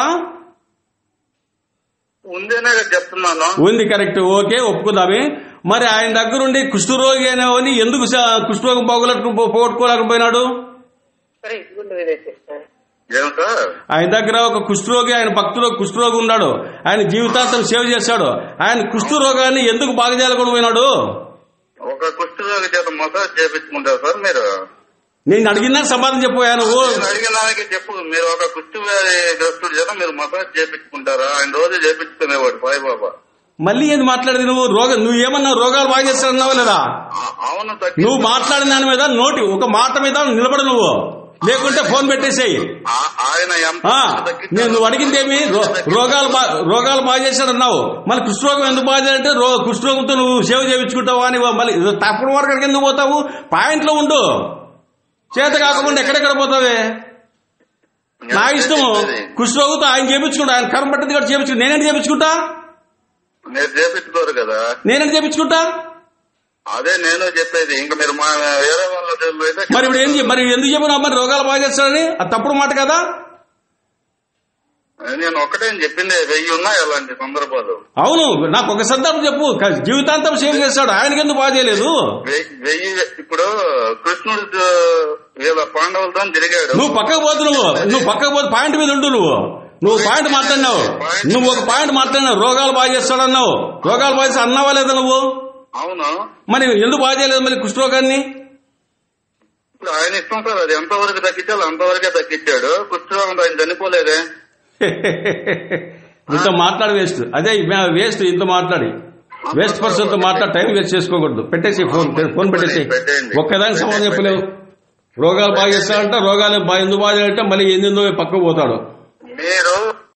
ఉందేనే కదా చెప్తున్నాను ఉంది కరెక్ట్ ఓకే ఒప్పుకుందామే మరి ఆయన దగ్గరుండి కుష్ఠరోగి అనేవని ఎందుకు స- కుష్ఠరోగం పోగొట్టుకు పోగొట్టుకోలేకపోయినాడు సరే ఇదిగోండి ఇదైతే. ఆ. ఏం సార్ ఆయన దగ్గర ఒక కుష్ఠరోగి ఆయన భక్తుడు కుష్ఠరోగి ఉన్నాడు ఆయన జీవితాంతం సేవ చేశాడు ఆయన కుష్ఠరోగాన్ని ఎందుకు బాగా చేయలేకుండా పోయినాడు ఒక కుష్ఠరోగి చేత మసాజ్ చేపించుకుంటారు సార్ మీరు నేను అడిగినా సమాధానం చెప్పాను నువ్వు నేను అడిగిన దానికి చెప్పు మీరు ఒక కుష్టి వ్యాధి గ్రస్తుడి చేత మీరు మసాజ్ చేపించుకుంటారా ఆయన రోజు చేపించుకునేవాడు సాయిబాబా మళ్ళీ ఏంది మాట్లాడేది నువ్వు రోగ నువ్వు ఏమన్నా రోగాలు బాగా చేస్తానన్నావా లేదా ఆ- అవును తగ్గి నువ్వు మాట్లాడిన దాని మీద నోటి ఒక మాట మీద నిలబడు నువ్వు లేకుంటే ఫోన్ పెట్టేసేయి ఆ- ఆయన ఎంత ఆ, తగ్గించారో నేను నువ్వు అడిగిందేమి రో- రోగాలు బా- రోగాలు బాగా చేశాడన్నావు మళ్ళీ కుష్ఠరోగం ఎందుకు బాగా చేయాలంటే రో కుష్ఠరోగంతో నువ్వు సేవ చేయించుకుంటావా అని మళ్ళీ తప్పుడు వరకు ఎందుకు పోతావు పాయింట్లో ఉండు చేత కాకుండా ఎక్కడెక్కడ పోతావే నా ఇష్టము కుష్ఠరోగంతో ఆయన చేపించుకుంటా ఆయన కర్మ పట్టింది కూడా చేపించుకుంటా నేనేంటి చేపించుకుంటా మీరు చేపించుకోరు కదా నేనేంటి చేపించుకుంటా అదే నేను చెప్పేది ఇంకా మీరు మా వేరే వాళ్ళ దగ్గర అయితే మరి ఇప్పుడు ఏం చే- మరి ఎందుకు చెప్పినావు మరి రోగాలు బాగా చేస్తాడని అది తప్పుడు మాట కదా నేను ఒక్కటే చెప్పింది వెయ్యి ఉన్నాయి అలాంటి సందర్భాలు అవును నాకు ఒక సందర్భం చెప్పు క- జీవితాంతం సేవ చేస్తాడు ఆయనకి ఎందుకు బాగా చేయలేదు వెయ్యి వెయ్యి ఇప్పుడు కృష్ణుడు వీళ్ళ పాండవులతో తిరిగాడు నువ్వు పక్కకు పోతు నువ్వు నువ్వు పక్కకు పోతే పాయింట్ మీద ఉండు నువ్వు నువ్వు పాయింట్ మాట్లాడినావు నువ్వు ఒక పాయింట్ మాట్లాడినావు రోగాలు బాగా చేస్తాడన్నావు రోగాలు బాగా చేస్తా అన్నావా లేదా నువ్వు అవును మరి ఎందుకు బాగా చేయలేదు మరి కుష్ఠరోగాన్ని ఇప్పుడు ఆయన ఇష్టం సార్ అది ఎంతవరకు తగ్గించాలో అంతవరకే తగ్గించాడు కుష్ఠరోగంతో ఆయన చనిపోలేదే ఇంత మాట్లాడి వేస్ట్ అదే వేస్ట్ ఇంత మాట్లాడి వేస్ట్ పర్సన్ తో మాట్లాడి టైం వేస్ట్ చేసుకోకూడదు పెట్టేసి ఫోన్ ఫోన్ పెట్టేసి పెట్టేయండి. ఒక్కదానికి సమాధానం చెప్పలేవు రోగాలు బాగా చేస్తాడంటే రోగాలు బాగా ఎందుకు బాగా అంటే మళ్ళీ ఏందో పక్కకు పోతాడు మీరు